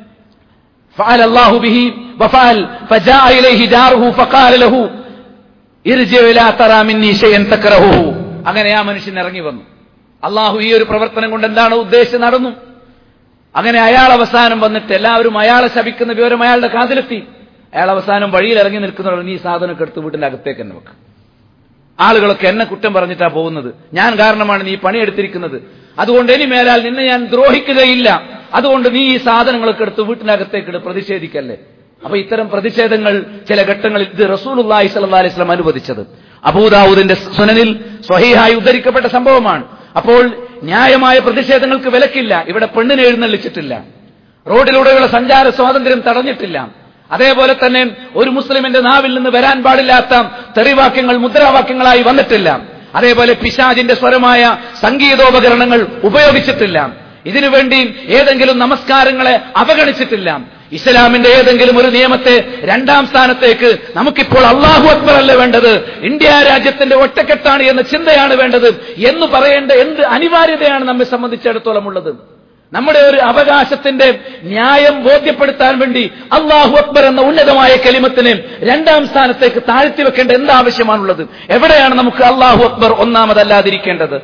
فعل الله به وفعل فجاء إليه جاره فقال له ارجع لا ترى مني شيئا تكرهه അങ്ങനെ ആ മനുഷ്യൻ ഇറങ്ങി വന്നു അള്ളാഹു ഈ ഒരു പ്രവർത്തനം കൊണ്ട് എന്താണ് ഉദ്ദേശിച്ച് നടന്നു അങ്ങനെ അയാൾ അവസാനം വന്നിട്ട് എല്ലാവരും അയാളെ ശപിക്കുന്ന വിവരം അയാളുടെ കാതിലെത്തി അയാൾ അവസാനം വഴിയിൽ ഇറങ്ങി നിൽക്കുന്നവർ നീ സാധനമൊക്കെ എടുത്ത് വീട്ടിന്റെ അകത്തേക്ക് തന്നെ വെക്ക് ആളുകളൊക്കെ എന്നെ കുറ്റം പറഞ്ഞിട്ടാ പോകുന്നത് ഞാൻ കാരണമാണ് നീ പണിയെടുത്തിരിക്കുന്നത് അതുകൊണ്ട് ഇനി മേലാൽ നിന്നെ ഞാൻ ദ്രോഹിക്കുകയില്ല അതുകൊണ്ട് നീ ഈ സാധനങ്ങളൊക്കെ എടുത്ത് വീട്ടിനകത്തേക്ക് ഇട് പ്രതിഷേധിക്കല്ലേ അപ്പൊ ഇത്തരം പ്രതിഷേധങ്ങൾ ചില ഘട്ടങ്ങളിൽ ഇത് റസൂലുള്ളാഹി സ്വല്ലല്ലാഹി അലൈഹി വസല്ലം അനുവദിച്ചത് അബൂദാവൂദിന്റെ സുനനിൽ സ്വഹീഹായി ഉദ്ധരിക്കപ്പെട്ട സംഭവമാണ് അപ്പോൾ ന്യായമായ പ്രതിഷേധങ്ങൾക്ക് വിലക്കില്ല ഇവിടെ പെണ്ണിനെ എഴുന്നള്ളിച്ചിട്ടില്ല റോഡിലൂടെയുള്ള സഞ്ചാര സ്വാതന്ത്ര്യം തടഞ്ഞിട്ടില്ല അതേപോലെ തന്നെ ഒരു മുസ്ലിമിന്റെ നാവിൽ നിന്ന് വരാൻ പാടില്ലാത്ത തെറിവാക്യങ്ങൾ മുദ്രാവാക്യങ്ങളായി വന്നിട്ടില്ല അതേപോലെ പിശാജിന്റെ സ്വരമായ സംഗീതോപകരണങ്ങൾ ഉപയോഗിച്ചിട്ടില്ല ഇതിനുവേണ്ടി ഏതെങ്കിലും നമസ്കാരങ്ങളെ അവഗണിച്ചിട്ടില്ല ഇസ്ലാമിന്റെ ഏതെങ്കിലും ഒരു നിയമത്തെ രണ്ടാം സ്ഥാനത്തേക്ക് നമുക്കിപ്പോൾ അള്ളാഹു അക്ബർ അല്ല വേണ്ടത് ഇന്ത്യ രാജ്യത്തിന്റെ ഒറ്റക്കെട്ടാണ് എന്ന ചിന്തയാണ് വേണ്ടത് എന്ന് പറയേണ്ട എന്ത് അനിവാര്യതയാണ് നമ്മെ സംബന്ധിച്ചിടത്തോളം ഉള്ളത് നമ്മുടെ ഒരു അവകാശത്തിന്റെ ന്യായം ബോധ്യപ്പെടുത്താൻ വേണ്ടി അള്ളാഹു അക്ബർ എന്ന ഉന്നതമായ കലിമത്തിനെ രണ്ടാം സ്ഥാനത്തേക്ക് താഴ്ത്തി വെക്കേണ്ട എന്താവശ്യമാണുള്ളത് എവിടെയാണ് നമുക്ക് അള്ളാഹു അക്ബർ ഒന്നാമതല്ലാതിരിക്കേണ്ടത്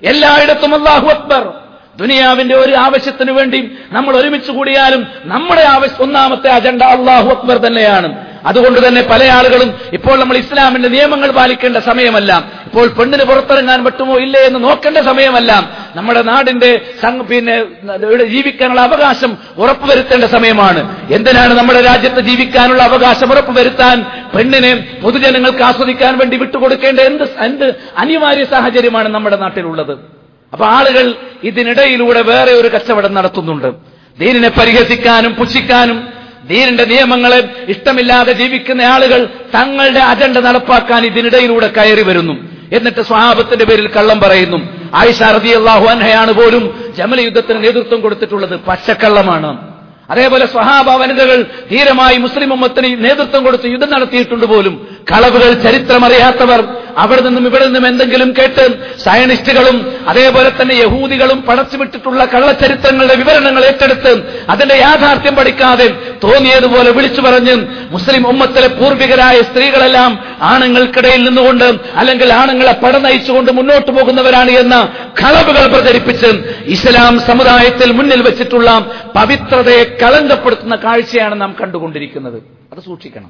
എല്ലായിടത്തും അള്ളാഹു അക്ബർ ദുനിയാവിന്റെ ഒരു ആവശ്യത്തിന് വേണ്ടി നമ്മൾ ഒരുമിച്ച് കൂടിയാലും നമ്മുടെ ആവശ്യം ഒന്നാമത്തെ അജണ്ട അള്ളാഹു അക്ബർ തന്നെയാണ് അതുകൊണ്ട് തന്നെ പല ആളുകളും ഇപ്പോൾ നമ്മൾ ഇസ്ലാമിന്റെ നിയമങ്ങൾ പാലിക്കേണ്ട സമയമല്ല ഇപ്പോൾ പെണ്ണിന് പുറത്തിറങ്ങാൻ പറ്റുമോ ഇല്ലേ എന്ന് നോക്കേണ്ട സമയമല്ല നമ്മുടെ നാടിന്റെ സംഘ- പിന്നെ ഇവിടെ ജീവിക്കാനുള്ള അവകാശം ഉറപ്പുവരുത്തേണ്ട സമയമാണ് എന്തിനാണ് നമ്മുടെ രാജ്യത്ത് ജീവിക്കാനുള്ള അവകാശം ഉറപ്പുവരുത്താൻ പെണ്ണിനെ പൊതുജനങ്ങൾക്ക് ആസ്വദിക്കാൻ വേണ്ടി വിട്ടുകൊടുക്കേണ്ട എന്ത് എന്ത് അനിവാര്യ സാഹചര്യമാണ് നമ്മുടെ നാട്ടിലുള്ളത് അപ്പൊ ആളുകൾ ഇതിനിടയിലൂടെ വേറെ ഒരു കച്ചവടം നടത്തുന്നുണ്ട് ദീനിനെ പരിഹസിക്കാനും പുച്ഛിക്കാനും ദീനിന്റെ നിയമങ്ങളെ ഇഷ്ടമില്ലാതെ ജീവിക്കുന്ന ആളുകൾ തങ്ങളുടെ അജണ്ട നടപ്പാക്കാൻ ഇതിനിടയിലൂടെ കയറി വരുന്നു എന്നിട്ട് സ്വഹാബത്തിന്റെ പേരിൽ കള്ളം പറയുന്നു ആയിഷ റളിയല്ലാഹു അൻഹയാണ് പോലും ജമല യുദ്ധത്തിന് നേതൃത്വം കൊടുത്തിട്ടുള്ളത് പച്ചക്കള്ളമാണ് അതേപോലെ സ്വഹാബ വനിതകൾ ധീരമായി മുസ്ലിം ഉമ്മത്തിന് നേതൃത്വം കൊടുത്ത് യുദ്ധം നടത്തിയിട്ടുണ്ട് പോലും കളവുകൾ ചരിത്രമറിയാത്തവർ അവിടെ നിന്നും ഇവിടെ നിന്നും എന്തെങ്കിലും കേട്ട് സയനിസ്റ്റുകളും അതേപോലെ തന്നെ യഹൂദികളും പടച്ചുവിട്ടിട്ടുള്ള കള്ളച്ചരിത്രങ്ങളുടെ വിവരണങ്ങൾ ഏറ്റെടുത്ത് അതിന്റെ യാഥാർത്ഥ്യം പഠിക്കാതെ തോന്നിയതുപോലെ വിളിച്ചു പറഞ്ഞ് മുസ്ലിം ഉമ്മത്തിലെ പൂർവികരായ സ്ത്രീകളെല്ലാം ആണുങ്ങൾക്കിടയിൽ നിന്നുകൊണ്ട് അല്ലെങ്കിൽ ആണുങ്ങളെ പട നയിച്ചുകൊണ്ട് മുന്നോട്ട് പോകുന്നവരാണ് എന്ന കളവുകൾ പ്രചരിപ്പിച്ച് ഇസ്ലാം സമുദായത്തിൽ മുന്നിൽ വെച്ചിട്ടുള്ള പവിത്രതയെ കളങ്കപ്പെടുത്തുന്ന കാഴ്ചയാണ് നാം കണ്ടുകൊണ്ടിരിക്കുന്നത് അത് സൂക്ഷിക്കണം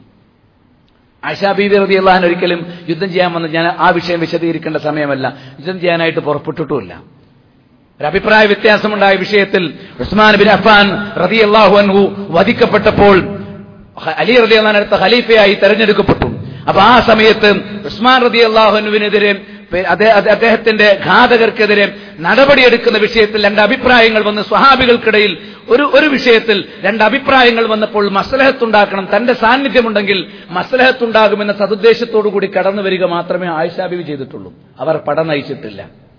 ആയിഷാ ബീബി റതി അള്ളഹാൻ ഒരിക്കലും യുദ്ധം ചെയ്യാൻ വന്ന് ഞാൻ ആ വിഷയം വിശദീകരിക്കേണ്ട സമയമല്ല യുദ്ധം ചെയ്യാനായിട്ട് പുറപ്പെട്ടിട്ടുമില്ല ഒരു അഭിപ്രായ വ്യത്യാസമുണ്ടായ വിഷയത്തിൽ ഉസ്മാൻ ബിൻ അഫാൻ റതി അള്ളാഹു അൻഹു വധിക്കപ്പെട്ടപ്പോൾ ഹ- അലി റതി അള്ളഹാൻ അടുത്ത ഖലീഫയായി തെരഞ്ഞെടുക്കപ്പെട്ടു അപ്പൊ ആ സമയത്ത് ഉസ്മാൻ റതി അള്ളാഹുനുവിനെതിരെ അദ്ദേഹത്തിന്റെ ഘാതകർക്കെതിരെ നടപടിയെടുക്കുന്ന വിഷയത്തിൽ രണ്ട് അഭിപ്രായങ്ങൾ വന്ന് സ്വഹാബികൾക്കിടയിൽ ഒരു ഒരു വിഷയത്തിൽ രണ്ട് അഭിപ്രായങ്ങൾ വന്നപ്പോൾ മസലഹത്തുണ്ടാക്കണം തന്റെ സാന്നിധ്യമുണ്ടെങ്കിൽ മസലഹത്തുണ്ടാകുമെന്ന സതുദ്ദേശത്തോടു കൂടി കടന്നു വരിക മാത്രമേ ആയിഷാബിബി ചെയ്തിട്ടുള്ളൂ അവർ പട നയിച്ചിട്ടില്ല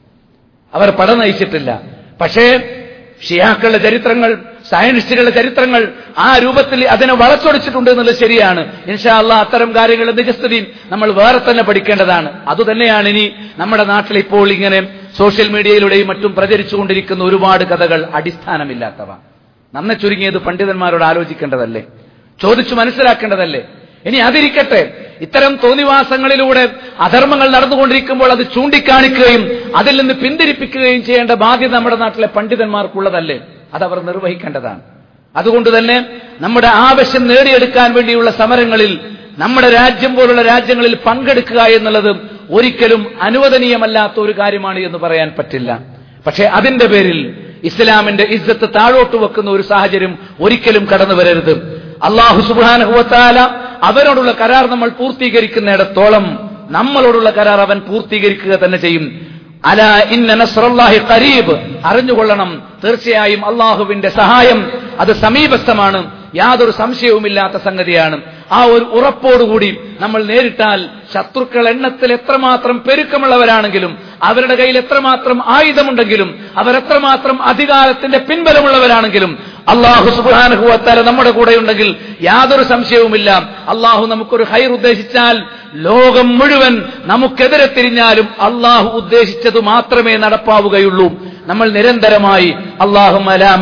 അവർ പട നയിച്ചിട്ടില്ല പക്ഷേ ഷിയാക്കളുടെ ചരിത്രങ്ങൾ സയനിസ്റ്റുകളുടെ ചരിത്രങ്ങൾ ആ രൂപത്തിൽ അതിനെ വളച്ചൊടിച്ചിട്ടുണ്ട് എന്നുള്ളത് ശരിയാണ് ഇൻഷാ അള്ളാഹ് അത്തരം കാര്യങ്ങളുടെ നിജസ്ഥിതി നമ്മൾ വേറെ തന്നെ പഠിക്കേണ്ടതാണ് അതുതന്നെയാണ് ഇനി നമ്മുടെ നാട്ടിൽ ഇപ്പോൾ ഇങ്ങനെ സോഷ്യൽ മീഡിയയിലൂടെയും മറ്റും പ്രചരിച്ചുകൊണ്ടിരിക്കുന്ന ഒരുപാട് കഥകൾ അടിസ്ഥാനമില്ലാത്തവ നന്നെ ചുരുങ്ങിയത് പണ്ഡിതന്മാരോട് ആലോചിക്കേണ്ടതല്ലേ ചോദിച്ചു മനസ്സിലാക്കേണ്ടതല്ലേ ഇനി അതിരിക്കട്ടെ ഇത്തരം തോന്നിവാസങ്ങളിലൂടെ അധർമ്മങ്ങൾ നടന്നുകൊണ്ടിരിക്കുമ്പോൾ അത് ചൂണ്ടിക്കാണിക്കുകയും അതിൽ നിന്ന് പിന്തിരിപ്പിക്കുകയും ചെയ്യേണ്ട ബാധ്യത നമ്മുടെ നാട്ടിലെ പണ്ഡിതന്മാർക്കുള്ളതല്ലേ അതവർ നിർവഹിക്കേണ്ടതാണ് അതുകൊണ്ട് തന്നെ നമ്മുടെ ആവശ്യം നേടിയെടുക്കാൻ വേണ്ടിയുള്ള സമരങ്ങളിൽ നമ്മുടെ രാജ്യം പോലുള്ള രാജ്യങ്ങളിൽ പങ്കെടുക്കുക എന്നുള്ളത് ഒരിക്കലും അനുവദനീയമല്ലാത്ത ഒരു കാര്യമാണ് എന്ന് പറയാൻ പറ്റില്ല പക്ഷേ അതിന്റെ പേരിൽ ഇസ്ലാമിന്റെ ഇജ്ജത്ത് താഴോട്ട് വെക്കുന്ന ഒരു സാഹചര്യം ഒരിക്കലും കടന്നു വരരുത് അള്ളാഹു സുബാനഹുവത്താല അവരോടുള്ള കരാർ നമ്മൾ പൂർത്തീകരിക്കുന്നിടത്തോളം നമ്മളോടുള്ള കരാർ അവൻ പൂർത്തീകരിക്കുക തന്നെ ചെയ്യും അല ഇന്ന നസ്രല്ലാഹി ഖരീബ് അറിഞ്ഞുകൊള്ളണം തീർച്ചയായും അള്ളാഹുവിന്റെ സഹായം അത് സമീപസ്ഥമാണ് യാതൊരു സംശയവുമില്ലാത്ത സംഗതിയാണ് ആ ഒരു ഉറപ്പോടുകൂടി നമ്മൾ നേരിട്ടാൽ ശത്രുക്കൾ എണ്ണത്തിൽ എത്രമാത്രം പെരുക്കമുള്ളവരാണെങ്കിലും അവരുടെ കയ്യിൽ എത്രമാത്രം ആയുധമുണ്ടെങ്കിലും അവരെത്രമാത്രം അധികാരത്തിന്റെ പിൻബലമുള്ളവരാണെങ്കിലും അള്ളാഹു സുബാനുഭവത്താല നമ്മുടെ കൂടെയുണ്ടെങ്കിൽ യാതൊരു സംശയവുമില്ല അള്ളാഹു നമുക്കൊരു ഹൈർ ഉദ്ദേശിച്ചാൽ ലോകം മുഴുവൻ നമുക്കെതിരെ തിരിഞ്ഞാലും അള്ളാഹു ഉദ്ദേശിച്ചത് മാത്രമേ നടപ്പാവുകയുള്ളൂ നമ്മൾ നിരന്തരമായി അള്ളാഹു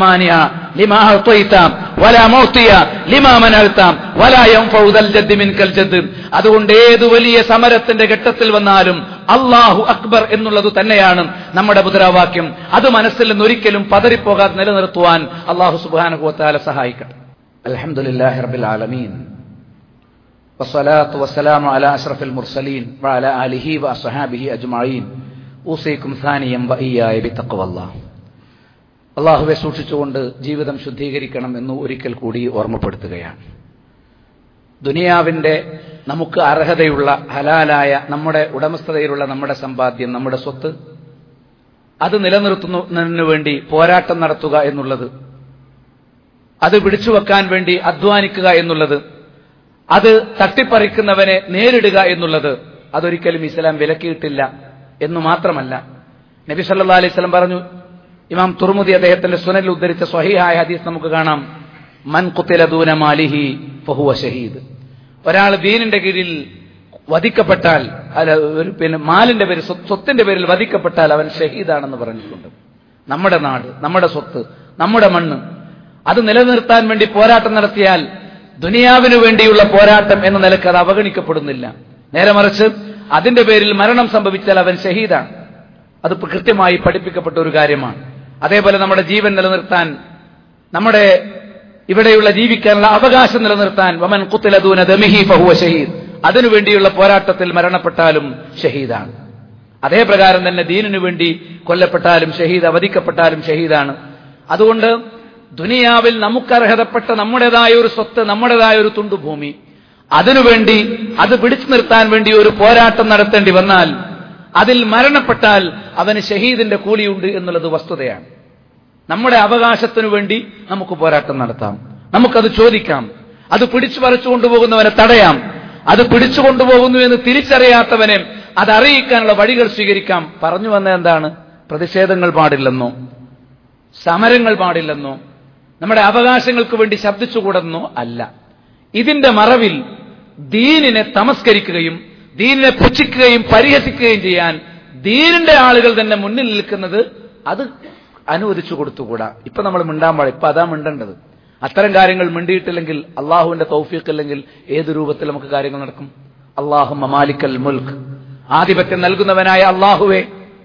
അതുകൊണ്ട് ഏതു വലിയ സമരത്തിന്റെ ഘട്ടത്തിൽ വന്നാലും അള്ളാഹു അക്ബർ എന്നുള്ളത് തന്നെയാണ് നമ്മുടെ മുദ്രാവാക്യം അത് മനസ്സിൽ നിന്ന് ഒരിക്കലും പതറിപ്പോകാതെ നിലനിർത്തുവാൻ അള്ളാഹു സുബാനുഭവത്താല സഹായിക്കട്ടെ അലഹമുല്ലാ റബിൽ ആലമീൻ والصلاة والسلام على أشرف المرسلين وعلى آله وأصحابه أجمعين ഊസൈക്കും സാനിയം വയ്യായ ബിത്തക്കവല്ല അള്ളാഹുവെ സൂക്ഷിച്ചുകൊണ്ട് ജീവിതം ശുദ്ധീകരിക്കണം എന്ന് ഒരിക്കൽ കൂടി ഓർമ്മപ്പെടുത്തുകയാണ് ദുനിയാവിന്റെ നമുക്ക് അർഹതയുള്ള ഹലാലായ നമ്മുടെ ഉടമസ്ഥതയിലുള്ള നമ്മുടെ സമ്പാദ്യം നമ്മുടെ സ്വത്ത് അത് നിലനിർത്തുന്നതിനു വേണ്ടി പോരാട്ടം നടത്തുക എന്നുള്ളത് അത് പിടിച്ചുവെക്കാൻ വേണ്ടി അധ്വാനിക്കുക എന്നുള്ളത് അത് തട്ടിപ്പറിക്കുന്നവനെ നേരിടുക എന്നുള്ളത് അതൊരിക്കലും ഇസ്ലാം വിലക്കിയിട്ടില്ല എന്ന് മാത്രമല്ല നബി സല്ലാ അലൈഹി സ്വലം പറഞ്ഞു ഇമാം തുർമുദി അദ്ദേഹത്തിന്റെ സുനലിൽ ഉദ്ധരിച്ച സ്വഹിഹായ ഹദീസ് നമുക്ക് കാണാം മൻ കുത്തില ദൂന മാലിഹി ഫഹുവ ഷഹീദ് ഒരാൾ ദീനിന്റെ കീഴിൽ വധിക്കപ്പെട്ടാൽ അല്ല ഒരു പിന്നെ മാലിന്റെ പേരിൽ സ്വത്തിന്റെ പേരിൽ വധിക്കപ്പെട്ടാൽ അവൻ ഷഹീദാണെന്ന് പറഞ്ഞിട്ടുണ്ട് നമ്മുടെ നാട് നമ്മുടെ സ്വത്ത് നമ്മുടെ മണ്ണ് അത് നിലനിർത്താൻ വേണ്ടി പോരാട്ടം നടത്തിയാൽ ദുനിയാവിനു വേണ്ടിയുള്ള പോരാട്ടം എന്ന നിലക്ക് അത് അവഗണിക്കപ്പെടുന്നില്ല നേരെ മറിച്ച് അതിന്റെ പേരിൽ മരണം സംഭവിച്ചാൽ അവൻ ഷഹീദാണ് അത് കൃത്യമായി പഠിപ്പിക്കപ്പെട്ട ഒരു കാര്യമാണ് അതേപോലെ നമ്മുടെ ജീവൻ നിലനിർത്താൻ നമ്മുടെ ഇവിടെയുള്ള ജീവിക്കാനുള്ള അവകാശം നിലനിർത്താൻ വമൻ കുത്തിലദൂന ദമിഹി ഫഹുവ ഷഹീദ് അതിനുവേണ്ടിയുള്ള പോരാട്ടത്തിൽ മരണപ്പെട്ടാലും ഷഹീദാണ് അതേ പ്രകാരം തന്നെ ദീനിനു വേണ്ടി കൊല്ലപ്പെട്ടാലും ഷഹീദ് അവധിക്കപ്പെട്ടാലും ഷഹീദാണ് അതുകൊണ്ട് ദുനിയാവിൽ നമുക്കർഹതപ്പെട്ട നമ്മുടേതായ ഒരു സ്വത്ത് നമ്മുടേതായ ഒരു തുണ്ടുഭൂമി അതിനുവേണ്ടി അത് പിടിച്ചു നിർത്താൻ വേണ്ടി ഒരു പോരാട്ടം നടത്തേണ്ടി വന്നാൽ അതിൽ മരണപ്പെട്ടാൽ അവന് ഷഹീദിന്റെ കൂലിയുണ്ട് എന്നുള്ളത് വസ്തുതയാണ് നമ്മുടെ അവകാശത്തിനു വേണ്ടി നമുക്ക് പോരാട്ടം നടത്താം നമുക്കത് ചോദിക്കാം അത് പിടിച്ചു പറിച്ചു കൊണ്ടുപോകുന്നവനെ തടയാം അത് പിടിച്ചു കൊണ്ടുപോകുന്നു എന്ന് തിരിച്ചറിയാത്തവനെ അത് അറിയിക്കാനുള്ള വഴികൾ സ്വീകരിക്കാം പറഞ്ഞു വന്ന എന്താണ് പ്രതിഷേധങ്ങൾ പാടില്ലെന്നോ സമരങ്ങൾ പാടില്ലെന്നോ നമ്മുടെ അവകാശങ്ങൾക്ക് വേണ്ടി ശബ്ദിച്ചുകൂടെന്നോ അല്ല ഇതിന്റെ മറവിൽ ദീനിനെ തമസ്കരിക്കുകയും ദീനിനെ പുച്ഛിക്കുകയും പരിഹസിക്കുകയും ചെയ്യാൻ ദീനിന്റെ ആളുകൾ തന്നെ മുന്നിൽ നിൽക്കുന്നത് അത് അനുവദിച്ചു കൊടുത്തുകൂടാ ഇപ്പൊ നമ്മൾ മിണ്ടാൻ പാടില്ല ഇപ്പൊ അതാ മിണ്ടേണ്ടത് അത്തരം കാര്യങ്ങൾ മിണ്ടിയിട്ടില്ലെങ്കിൽ അള്ളാഹുവിന്റെ തൗഫീഖ് ഇല്ലെങ്കിൽ ഏത് രൂപത്തിൽ നമുക്ക് കാര്യങ്ങൾ നടക്കും അള്ളാഹു മമാലിക്കൽ മുൽക്ക് ആധിപത്യം നൽകുന്നവനായ അള്ളാഹുവെ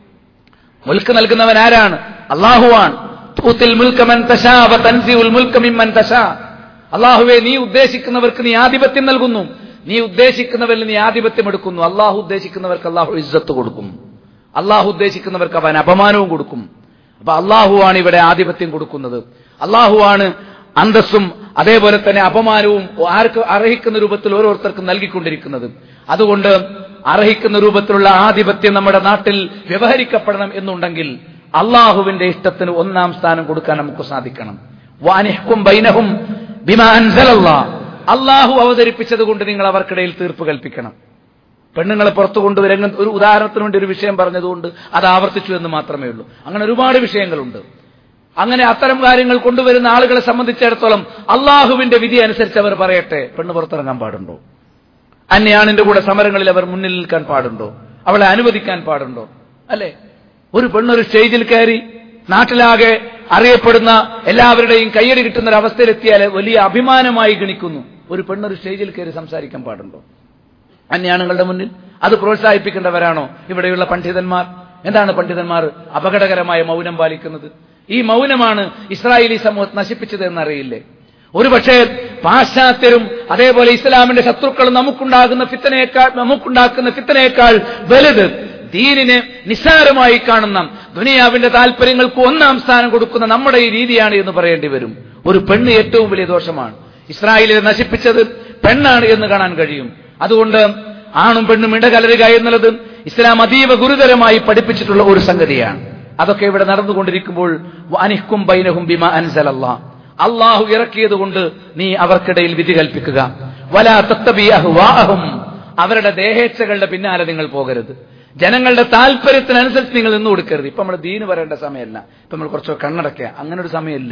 മുൽക്ക് നൽകുന്നവൻ ആരാണ് അള്ളാഹുവാണ് തൂത്തിൽ മുൽക്കമൻ തശാ വ തൻസിഉൽ മുൽക്ക മിമ്മൻ തശാ അള്ളാഹുവെ നീ ഉദ്ദേശിക്കുന്നവർക്ക് നീ ആധിപത്യം നൽകുന്നു നീ ഉദ്ദേശിക്കുന്നവരിൽ നീ ആധിപത്യം എടുക്കുന്നു അള്ളാഹു ഉദ്ദേശിക്കുന്നവർക്ക് അള്ളാഹു ഇസ്സത്ത് കൊടുക്കും അള്ളാഹു ഉദ്ദേശിക്കുന്നവർക്ക് അവൻ അപമാനവും കൊടുക്കും അപ്പൊ അള്ളാഹുവാണ് ഇവിടെ ആധിപത്യം കൊടുക്കുന്നത് അള്ളാഹുവാണ് അന്തസ്സും അതേപോലെ തന്നെ അപമാനവും ആർക്ക് അർഹിക്കുന്ന രൂപത്തിൽ ഓരോരുത്തർക്കും നൽകിക്കൊണ്ടിരിക്കുന്നത് അതുകൊണ്ട് അർഹിക്കുന്ന രൂപത്തിലുള്ള ആധിപത്യം നമ്മുടെ നാട്ടിൽ വ്യവഹരിക്കപ്പെടണം എന്നുണ്ടെങ്കിൽ അള്ളാഹുവിന്റെ ഇഷ്ടത്തിന് ഒന്നാം സ്ഥാനം കൊടുക്കാൻ നമുക്ക് സാധിക്കണം വാനിഹ്കും ബൈനഹും ബിമാ അൻസലല്ലാ അള്ളാഹു അവതരിപ്പിച്ചത് കൊണ്ട് നിങ്ങൾ അവർക്കിടയിൽ തീർപ്പ് കൽപ്പിക്കണം പെണ്ണുങ്ങളെ പുറത്തു കൊണ്ടുവരുന്ന ഒരു ഉദാഹരണത്തിന് വേണ്ടി ഒരു വിഷയം പറഞ്ഞതുകൊണ്ട് അത് ആവർത്തിച്ചു എന്ന് മാത്രമേ ഉള്ളൂ അങ്ങനെ ഒരുപാട് വിഷയങ്ങളുണ്ട് അങ്ങനെ അത്തരം കാര്യങ്ങൾ കൊണ്ടുവരുന്ന ആളുകളെ സംബന്ധിച്ചിടത്തോളം അള്ളാഹുവിന്റെ വിധി അനുസരിച്ച് അവർ പറയട്ടെ പെണ്ണ് പുറത്തിറങ്ങാൻ പാടുണ്ടോ അന്യാണിന്റെ കൂടെ സമരങ്ങളിൽ അവർ മുന്നിൽ നിൽക്കാൻ പാടുണ്ടോ അവളെ അനുവദിക്കാൻ പാടുണ്ടോ അല്ലെ ഒരു പെണ്ണൊരു സ്റ്റേജിൽ കയറി നാട്ടിലാകെ അറിയപ്പെടുന്ന എല്ലാവരുടെയും കയ്യടി കിട്ടുന്ന ഒരു അവസ്ഥയിലെത്തിയാൽ വലിയ അഭിമാനമായി ഗണിക്കുന്നു ഒരു പെണ്ണൊരു സ്റ്റേജിൽ കയറി സംസാരിക്കാൻ പാടുണ്ടോ അന്യാണുങ്ങളുടെ മുന്നിൽ അത് പ്രോത്സാഹിപ്പിക്കേണ്ടവരാണോ ഇവിടെയുള്ള പണ്ഡിതന്മാർ എന്താണ് പണ്ഡിതന്മാർ അപകടകരമായ മൗനം പാലിക്കുന്നത് ഈ മൗനമാണ് ഇസ്രായേലി സമൂഹത്തെ നശിപ്പിച്ചത് എന്നറിയില്ലേ ഒരുപക്ഷെ പാശ്ചാത്യരും അതേപോലെ ഇസ്ലാമിന്റെ ശത്രുക്കളും നമുക്കുണ്ടാകുന്ന ഫിത്തനേക്കാൾ നമുക്കുണ്ടാക്കുന്ന ഫിത്തനേക്കാൾ വലുത് ദീനിനെ നിസ്സാരമായി കാണുന്ന ദുനിയാവിന്റെ താല്പര്യങ്ങൾക്ക് ഒന്നാം സ്ഥാനം കൊടുക്കുന്ന നമ്മുടെ ഈ രീതിയാണ് എന്ന് പറയേണ്ടി വരും ഒരു പെണ്ണ് ഏറ്റവും വലിയ ദോഷമാണ് ഇസ്രായേലിനെ നശിപ്പിച്ചത് പെണ്ണാണ് എന്ന് കാണാൻ കഴിയും അതുകൊണ്ട് ആണും പെണ്ണും ഇടകലരുക എന്നുള്ളത് ഇസ്ലാം അതീവ ഗുരുതരമായി പഠിപ്പിച്ചിട്ടുള്ള ഒരു സംഗതിയാണ് അതൊക്കെ ഇവിടെ നടന്നുകൊണ്ടിരിക്കുമ്പോൾ അനിഹ്കും ബൈനഹും ബിമ അൻസലല്ലാ അള്ളാഹു ഇറക്കിയത് കൊണ്ട് നീ അവർക്കിടയിൽ വിധി കൽപ്പിക്കുക വലാ തത്തബിയഹും അവരുടെ ദേഹേച്ഛകളുടെ പിന്നാലെ നിങ്ങൾ പോകരുത് ജനങ്ങളുടെ താല്പര്യത്തിനനുസരിച്ച് നിങ്ങൾ നിന്നു കൊടുക്കരുത് ഇപ്പൊ നമ്മൾ ദീന് പറയേണ്ട സമയമല്ല ഇപ്പൊ നമ്മൾ കുറച്ച് കണ്ണടക്കുക അങ്ങനെ ഒരു സമയമില്ല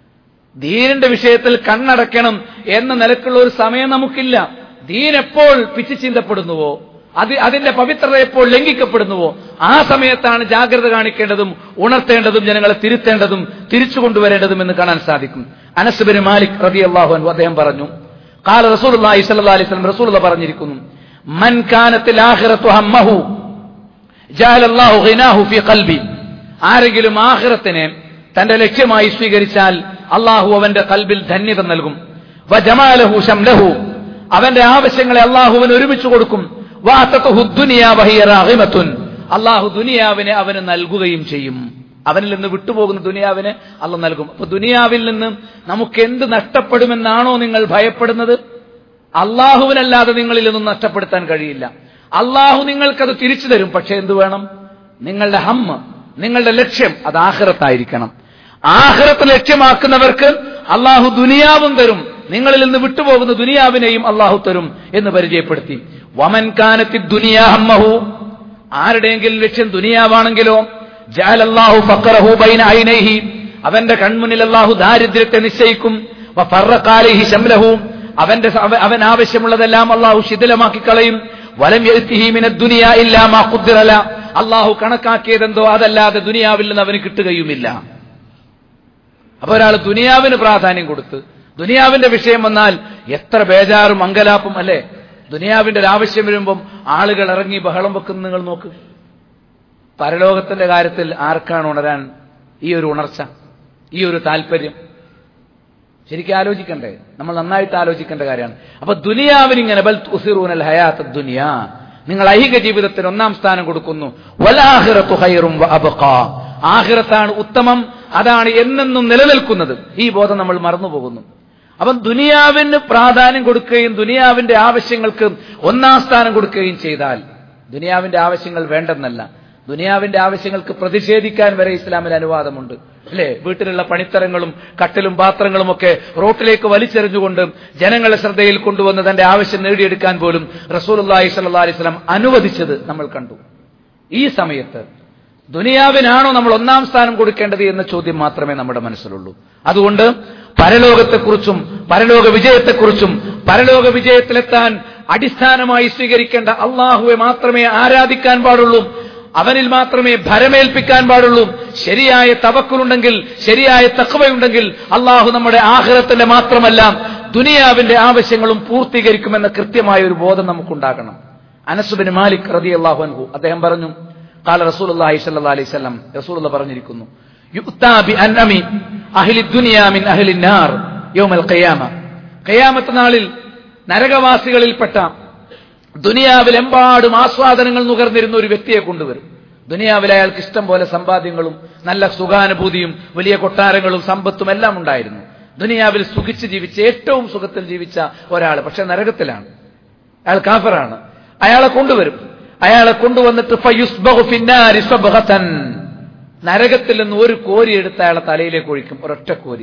ദീനിന്റെ വിഷയത്തിൽ കണ്ണടക്കണം എന്ന നിലക്കുള്ള ഒരു സമയം നമുക്കില്ല ദീൻ എപ്പോൾ പിച്ചു ചിന്തപ്പെടുന്നുവോ അത് അതിന്റെ പവിത്രത എപ്പോൾ ലംഘിക്കപ്പെടുന്നുവോ ആ സമയത്താണ് ജാഗ്രത കാണിക്കേണ്ടതും ഉണർത്തേണ്ടതും ജനങ്ങളെ തിരുത്തേണ്ടതും തിരിച്ചു കൊണ്ടുവരേണ്ടതും എന്ന് കാണാൻ സാധിക്കും അനസ്ബിൻ മാലിക് റതി അള്ളാഹു അദ്ദേഹം പറഞ്ഞു കാല റസൂൽ അലൈഹി സ്വലം റസൂൽ പറഞ്ഞിരിക്കുന്നു മൻ കാനത്തിൽ ആഖിറത്തു ഹമ്മഹു ജഅലല്ലാഹു ഗിനാഹു ഫീ ഖൽബി ആരെങ്കിലും ആഖിറത്തിനെ തന്റെ ലക്ഷ്യമായി സ്വീകരിച്ചാൽ അള്ളാഹു അവന്റെ കൽബിൽ ധന്യത നൽകും വജമാലഹു ശംലഹു അവന്റെ ആവശ്യങ്ങളെ അള്ളാഹുവിന് ഒരുമിച്ച് കൊടുക്കും അള്ളാഹു ദുനിയാവിനെ അവന് നൽകുകയും ചെയ്യും അവനിൽ നിന്ന് വിട്ടുപോകുന്ന ദുനിയാവിനെ അള്ള നൽകും അപ്പൊ ദുനിയാവിൽ നിന്ന് നമുക്ക് എന്ത് നഷ്ടപ്പെടുമെന്നാണോ നിങ്ങൾ ഭയപ്പെടുന്നത് അള്ളാഹുവിനല്ലാതെ നിങ്ങളിൽ നിന്നും നഷ്ടപ്പെടുത്താൻ കഴിയില്ല അള്ളാഹു നിങ്ങൾക്കത് തിരിച്ചു തരും പക്ഷെ എന്തു വേണം നിങ്ങളുടെ ഹമ്മ നിങ്ങളുടെ ലക്ഷ്യം അത് ആഹ്റത്തായിരിക്കണം ആഹ്റത്ത് ലക്ഷ്യമാക്കുന്നവർക്ക് അള്ളാഹു ദുനിയാവും തരും നിങ്ങളിൽ നിന്ന് വിട്ടുപോകുന്ന ദുനിയാവിനെയും അള്ളാഹു തരും എന്ന് പരിചയപ്പെടുത്തി വമൻ കാനത്തി ദുനിയാഹമ്മഹു ആരുടെയെങ്കിലും ലക്ഷ്യം ദുനിയാവാണെങ്കിലോ ജാലല്ലാഹു ഫക്കറഹു ബൈന ഐനൈഹി അവന്റെ കൺമുന്നിൽ അള്ളാഹു ദാരിദ്ര്യത്തെ നിശ്ചയിക്കും ഫറഖാലിഹി ശംലഹു അവന്റെ അവൻ ആവശ്യമുള്ളതെല്ലാം അള്ളാഹു ശിഥിലമാക്കി കളയും വലം മിന ദുനിയ ഇല്ലാമാ ഖുദ്റല അള്ളാഹു കണക്കാക്കിയതെന്തോ അതല്ലാതെ ദുനിയാവിൽ നിന്ന് അവന് കിട്ടുകയുമില്ല അപ്പൊ ഒരാൾ ദുനിയാവിന് പ്രാധാന്യം കൊടുത്ത് ദുനിയാവിന്റെ വിഷയം വന്നാൽ എത്ര ബേജാറും അങ്കലാപ്പും അല്ലേ ദുനിയാവിന്റെ ഒരു ആവശ്യം വരുമ്പം ആളുകൾ ഇറങ്ങി ബഹളം വെക്കുന്ന നിങ്ങൾ നോക്ക് പരലോകത്തിന്റെ കാര്യത്തിൽ ആർക്കാണ് ഉണരാൻ ഈ ഒരു ഉണർച്ച ഈ ഒരു താല്പര്യം ശരിക്കും ആലോചിക്കണ്ടേ നമ്മൾ നന്നായിട്ട് ആലോചിക്കേണ്ട കാര്യമാണ് അപ്പൊ ദുനിയാവിനിങ്ങനെ ബൽ തുസിറൂനൽ ഹയാത്ത ദുനിയാ നിങ്ങൾ ഐഹിക ജീവിതത്തിന് ഒന്നാം സ്ഥാനം കൊടുക്കുന്നു വലാഹിറത്തു ഹൈറും അബഖാ ആഹിറത്താണ് ഉത്തമം അതാണ് എന്നെന്നും നിലനിൽക്കുന്നത് ഈ ബോധം നമ്മൾ മറന്നുപോകുന്നു അപ്പം ദുനിയാവിന് പ്രാധാന്യം കൊടുക്കുകയും ദുനിയാവിന്റെ ആവശ്യങ്ങൾക്ക് ഒന്നാം സ്ഥാനം കൊടുക്കുകയും ചെയ്താൽ ദുനിയാവിന്റെ ആവശ്യങ്ങൾ വേണ്ടെന്നല്ല ദുനിയാവിന്റെ ആവശ്യങ്ങൾക്ക് പ്രതിഷേധിക്കാൻ വരെ ഇസ്ലാമിൽ അനുവാദമുണ്ട് അല്ലേ വീട്ടിലുള്ള പണിത്തരങ്ങളും കട്ടിലും പാത്രങ്ങളും ഒക്കെ റോട്ടിലേക്ക് വലിച്ചെറിഞ്ഞുകൊണ്ട് ജനങ്ങളെ ശ്രദ്ധയിൽ കൊണ്ടുവന്ന് തന്റെ ആവശ്യം നേടിയെടുക്കാൻ പോലും റസൂൽ അള്ളാഹി സല്ലാ അലിസ്ലാം അനുവദിച്ചത് നമ്മൾ കണ്ടു ഈ സമയത്ത് ദുനിയാവിനാണോ നമ്മൾ ഒന്നാം സ്ഥാനം കൊടുക്കേണ്ടത് എന്ന ചോദ്യം മാത്രമേ നമ്മുടെ മനസ്സിലുള്ളൂ അതുകൊണ്ട് പരലോകത്തെക്കുറിച്ചും പരലോക വിജയത്തെക്കുറിച്ചും പരലോക വിജയത്തിലെത്താൻ അടിസ്ഥാനമായി സ്വീകരിക്കേണ്ട അള്ളാഹുവെ മാത്രമേ ആരാധിക്കാൻ പാടുള്ളൂ അവനിൽ മാത്രമേ ഭരമേൽപ്പിക്കാൻ പാടുള്ളൂ ശരിയായ തവക്കുലുണ്ടെങ്കിൽ ശരിയായ തക്കവയുണ്ടെങ്കിൽ അള്ളാഹു നമ്മുടെ ആഹ്റത്തിന്റെ മാത്രമല്ല ദുനിയാവിന്റെ ആവശ്യങ്ങളും പൂർത്തീകരിക്കുമെന്ന കൃത്യമായ ഒരു ബോധം നമുക്കുണ്ടാകണം അനസുബിൻ മാലിക് റതി അള്ളാഹു അൻഹു അദ്ദേഹം പറഞ്ഞു കാല റസൂൽ അള്ളാഹി സല്ലാ അലൈഹി സ്വലം റസൂൽ പറഞ്ഞിരിക്കുന്നു കയ്യാമത്ത് നാളിൽ നരകവാസികളിൽപ്പെട്ട ദുനിയാവിലെമ്പാടും ആസ്വാദനങ്ങൾ നുകർന്നിരുന്ന ഒരു വ്യക്തിയെ കൊണ്ടുവരും ദുനിയാവിൽ അയാൾക്ക് ഇഷ്ടം പോലെ സമ്പാദ്യങ്ങളും നല്ല സുഖാനുഭൂതിയും വലിയ കൊട്ടാരങ്ങളും സമ്പത്തും എല്ലാം ഉണ്ടായിരുന്നു ദുനിയാവിൽ സുഖിച്ച് ജീവിച്ച ഏറ്റവും സുഖത്തിൽ ജീവിച്ച ഒരാൾ പക്ഷെ നരകത്തിലാണ് അയാൾ കാഫറാണ് അയാളെ കൊണ്ടുവരും അയാളെ കൊണ്ടുവന്നിട്ട് നരകത്തിൽ നിന്ന് ഒരു കോരി എടുത്ത് അയാളെ തലയിലേക്ക് ഒഴിക്കും ഒരൊറ്റ കോരി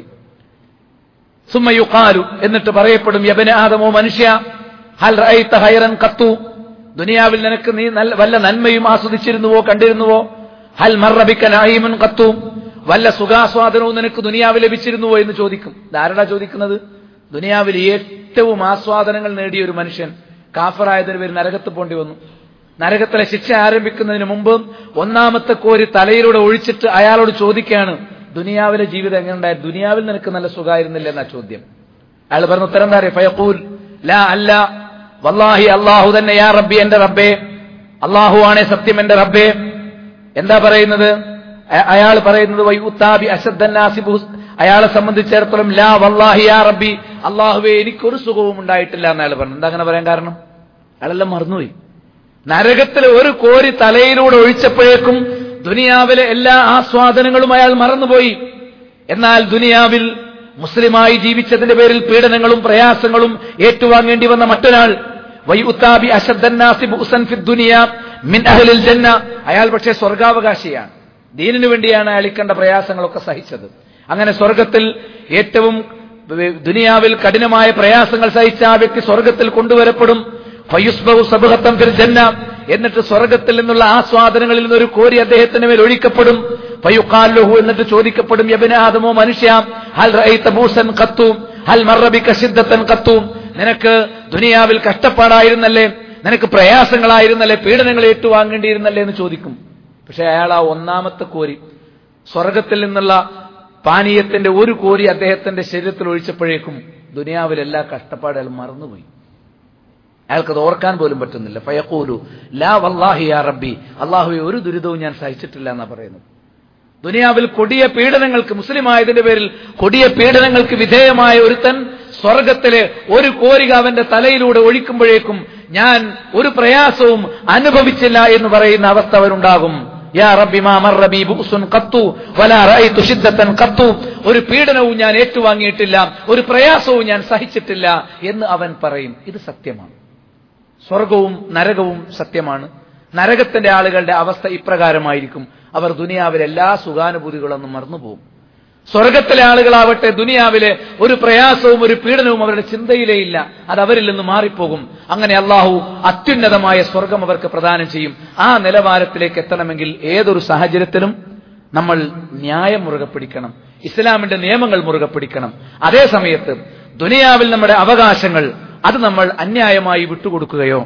സുമ്മയുക്കാലു എന്നിട്ട് പറയപ്പെടും യബന ആദമോ മനുഷ്യ ഹൽ റഅയ്ത ഹൈറൻ കത്തു ദുനിയാവിൽ നിനക്ക് നീ നല്ല വല്ല നന്മയും ആസ്വദിച്ചിരുന്നുവോ കണ്ടിരുന്നുവോ ഹൽ മറബിക്ക നായിമുൻ കത്തു വല്ല സുഖാസ്വാദനവും നിനക്ക് ദുനിയാവിൽ ലഭിച്ചിരുന്നുവോ എന്ന് ചോദിക്കും ധാരണ ചോദിക്കുന്നത് ദുനിയാവിൽ ഏറ്റവും ആസ്വാദനങ്ങൾ നേടിയ ഒരു മനുഷ്യൻ കാഫറായതിന് പേര് നരകത്ത് പോണ്ടി വന്നു നരകത്തിലെ ശിക്ഷ ആരംഭിക്കുന്നതിന് മുമ്പ് ഒന്നാമത്തെ കോരി തലയിലൂടെ ഒഴിച്ചിട്ട് അയാളോട് ചോദിക്കുകയാണ് ദുനിയാവിലെ ജീവിതം എങ്ങനെയുണ്ടായി ദുനിയാവിൽ നിനക്ക് നല്ല സുഖമായിരുന്നില്ല എന്നാ ചോദ്യം അയാൾ പറഞ്ഞു ഉത്തരം എന്താ ഫയഖൂൽ ലാ അല്ല വല്ലാഹി അള്ളാഹു തന്നെ യാ റബ്ബി എന്റെ റബ്ബേ അള്ളാഹു ആണേ സത്യം എന്റെ റബ്ബേ എന്താ പറയുന്നത് അയാൾ പറയുന്നത് വൈഉത്താബി അസദ്ദന്നാസിബു അയാളെ സംബന്ധിച്ചിടത്തോളം ലാ വല്ലാഹി യാ റബ്ബി അള്ളാഹുവെ എനിക്കൊരു സുഖവും ഉണ്ടായിട്ടില്ല എന്ന് അയാൾ പറഞ്ഞു എന്താ അങ്ങനെ പറയാൻ കാരണം അയാളെല്ലാം മറന്നുപോയി നരകത്തിലെ ഒരു കോരി തലയിലൂടെ ഒഴിച്ചപ്പോഴേക്കും ദുനിയാവിലെ എല്ലാ ആസ്വാദനങ്ങളും അയാൾ മറന്നുപോയി എന്നാൽ ദുനിയാവിൽ മുസ്ലിമായി ജീവിച്ചതിന്റെ പേരിൽ പീഡനങ്ങളും പ്രയാസങ്ങളും ഏറ്റുവാങ്ങേണ്ടി വന്ന മറ്റൊരാൾ വൈഉത്താബി അശദ്ദന്നാസി ബുസൻ ഫി ദുനിയ മിൻ അഹ്ലിൽ ജന്ന അയാൾ പക്ഷേ സ്വർഗാവകാശിയാണ് ദീനിനു വേണ്ടിയാണ് അയാൾ ഇക്കണ്ട പ്രയാസങ്ങളൊക്കെ സഹിച്ചത് അങ്ങനെ സ്വർഗത്തിൽ ഏറ്റവും ദുനിയാവിൽ കഠിനമായ പ്രയാസങ്ങൾ സഹിച്ച ആ വ്യക്തി സ്വർഗത്തിൽ കൊണ്ടുവരപ്പെടും ഫയുസ്ബഹു സബഹത്തം ഫിൽ ജന്ന എന്നിട്ട് സ്വർഗത്തിൽ നിന്നുള്ള ആസ്വാദനങ്ങളിൽ നിന്നൊരു കോരി അദ്ദേഹത്തിന് മേൽ ഒഴിക്കപ്പെടും ഫയുഖാലുഹു എന്നിട്ട് ചോദിക്കപ്പെടും യബനാദമോ മനുഷ്യ ഹൽ റഅയ്ത ബൂസൻ ഖത്തും ഹൽ മറബിക ശിദ്ദത്തൻ ഖത്തും നിനക്ക് ദുനിയാവിൽ കഷ്ടപ്പാടായിരുന്നല്ലേ നിനക്ക് പ്രയാസങ്ങളായിരുന്നല്ലേ പീഡനങ്ങൾ ഏറ്റുവാങ്ങേണ്ടിയിരുന്നല്ലേ എന്ന് ചോദിക്കും പക്ഷെ അയാൾ ആ ഒന്നാമത്തെ കോരി സ്വർഗത്തിൽ നിന്നുള്ള പാനീയത്തിന്റെ ഒരു കോരി അദ്ദേഹത്തിന്റെ ശരീരത്തിൽ ഒഴിച്ചപ്പോഴേക്കും ദുനിയാവിൽ എല്ലാ കഷ്ടപ്പാടുകൾ മറന്നുപോയി അയാൾക്കത് ഓർക്കാൻ പോലും പറ്റുന്നില്ല ഫയക്കൂലു ലാ വല്ലാഹി യാ റബ്ബി അള്ളാഹുവെ ഒരു ദുരിതവും ഞാൻ സഹിച്ചിട്ടില്ല എന്നാ പറയുന്നത് ദുനിയാവിൽ കൊടിയ പീഡനങ്ങൾക്ക് മുസ്ലിം ആയതിന്റെ പേരിൽ കൊടിയ പീഡനങ്ങൾക്ക് വിധേയമായ ഒരുത്തൻ സ്വർഗത്തിലെ ഒരു കോരിക അവന്റെ തലയിലൂടെ ഒഴിക്കുമ്പോഴേക്കും ഞാൻ ഒരു പ്രയാസവും അനുഭവിച്ചില്ല എന്ന് പറയുന്ന അവസ്ഥ അവരുണ്ടാകും യാ റബ്ബി മാ മർറബി ബുസുൻ ഖത്തു വലാ റഅയ്തു ശിദ്ദത്തൻ ഖത്തു ഒരു പീഡനവും ഞാൻ ഏറ്റുവാങ്ങിയിട്ടില്ല ഒരു പ്രയാസവും ഞാൻ സഹിച്ചിട്ടില്ല എന്ന് അവൻ പറയും ഇത് സത്യമാണ് സ്വർഗവും നരകവും സത്യമാണ് നരകത്തിന്റെ ആളുകളുടെ അവസ്ഥ ഇപ്രകാരമായിരിക്കും അവർ ദുനിയാവിലെ എല്ലാ സുഖാനുഭൂതികളൊന്നും മറന്നുപോകും സ്വർഗത്തിലെ ആളുകളാവട്ടെ ദുനിയാവിലെ ഒരു പ്രയാസവും ഒരു പീഡനവും അവരുടെ ചിന്തയിലേ ഇല്ല അത് അവരിൽ നിന്ന് മാറിപ്പോകും അങ്ങനെ അള്ളാഹു അത്യുന്നതമായ സ്വർഗം അവർക്ക് പ്രദാനം ചെയ്യും ആ നിലവാരത്തിലേക്ക് എത്തണമെങ്കിൽ ഏതൊരു സാഹചര്യത്തിലും നമ്മൾ ന്യായം മുറുകെ പിടിക്കണം ഇസ്ലാമിന്റെ നിയമങ്ങൾ മുറുകെ പിടിക്കണം അതേ സമയത്ത് ദുനിയാവിൽ നമ്മുടെ അവകാശങ്ങൾ അത് നമ്മൾ അന്യായമായി വിട്ടുകൊടുക്കുകയോ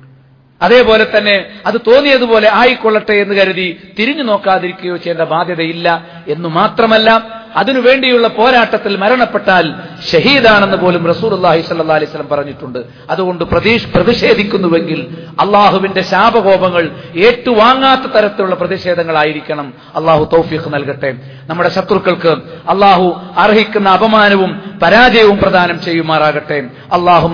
അതേപോലെ തന്നെ അത് തോന്നിയതുപോലെ ആയിക്കൊള്ളട്ടെ എന്ന് കരുതി തിരിഞ്ഞു നോക്കാതിരിക്കുകയോ ചെയ്യേണ്ട ബാധ്യതയില്ല എന്നു മാത്രമല്ല അതിനുവേണ്ടിയുള്ള പോരാട്ടത്തിൽ മരണപ്പെട്ടാൽ ഷഹീദാണെന്ന് പോലും റസൂൽ അള്ളാഹി സല്ലാ അലൈഹി സ്വലം പറഞ്ഞിട്ടുണ്ട് അതുകൊണ്ട് പ്രതീഷ് പ്രതിഷേധിക്കുന്നുവെങ്കിൽ അള്ളാഹുവിന്റെ ശാപകോപങ്ങൾ ഏറ്റുവാങ്ങാത്ത തരത്തിലുള്ള പ്രതിഷേധങ്ങളായിരിക്കണം അള്ളാഹു തൗഫീഖ് നൽകട്ടെ നമ്മുടെ ശത്രുക്കൾക്ക് അള്ളാഹു അർഹിക്കുന്ന അപമാനവും പരാജയവും പ്രദാനം ചെയ്യുമാറാകട്ടെ അള്ളാഹു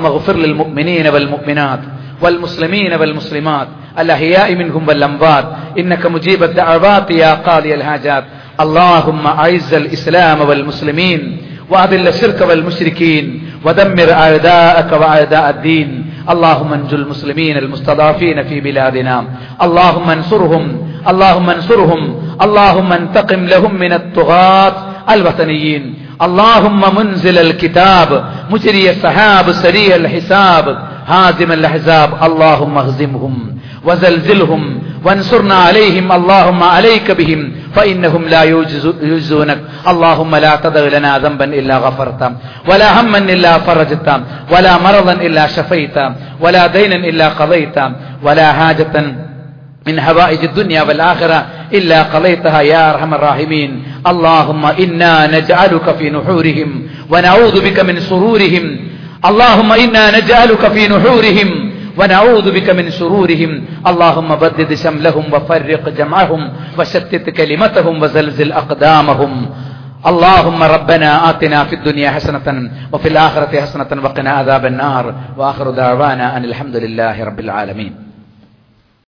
والمسلمين والمسلمات الأحياء منهم والأموات إنك مجيب الدعوات يا قاضي الحاجات اللهم أعز الإسلام والمسلمين وأذل الشرك والمشركين ودمر أعداءك وأعداء الدين اللهم انجو المسلمين المستضعفين في بلادنا اللهم انصرهم اللهم انصرهم اللهم انتقم لهم من الطغاة الوثنيين اللهم منزل الكتاب مجري السحاب سريع الحساب هازم الأحزاب اللهم اهزمهم وزلزلهم وانصرنا عليهم اللهم عليك بهم فإنهم لا يجزونك اللهم لا تدع لنا ذنبا إلا غفرته ولا هما إلا فرجته ولا مرضا إلا شفيته ولا دينا إلا قضيته ولا حاجة من هوائج الدنيا والآخرة إلا قضيتها يا أرحم الراحمين اللهم إنا نجعلك في نحورهم ونعوذ بك من سرورهم اللهم إنا نجعلك في نحورهم ونعوذ بك من شرورهم اللهم بدد شملهم وفرق جمعهم وشتت كلمتهم وزلزل أقدامهم اللهم ربنا آتنا في الدنيا حسنة وفي الآخرة حسنة وقنا عذاب النار وآخر دعوانا أن الحمد لله رب العالمين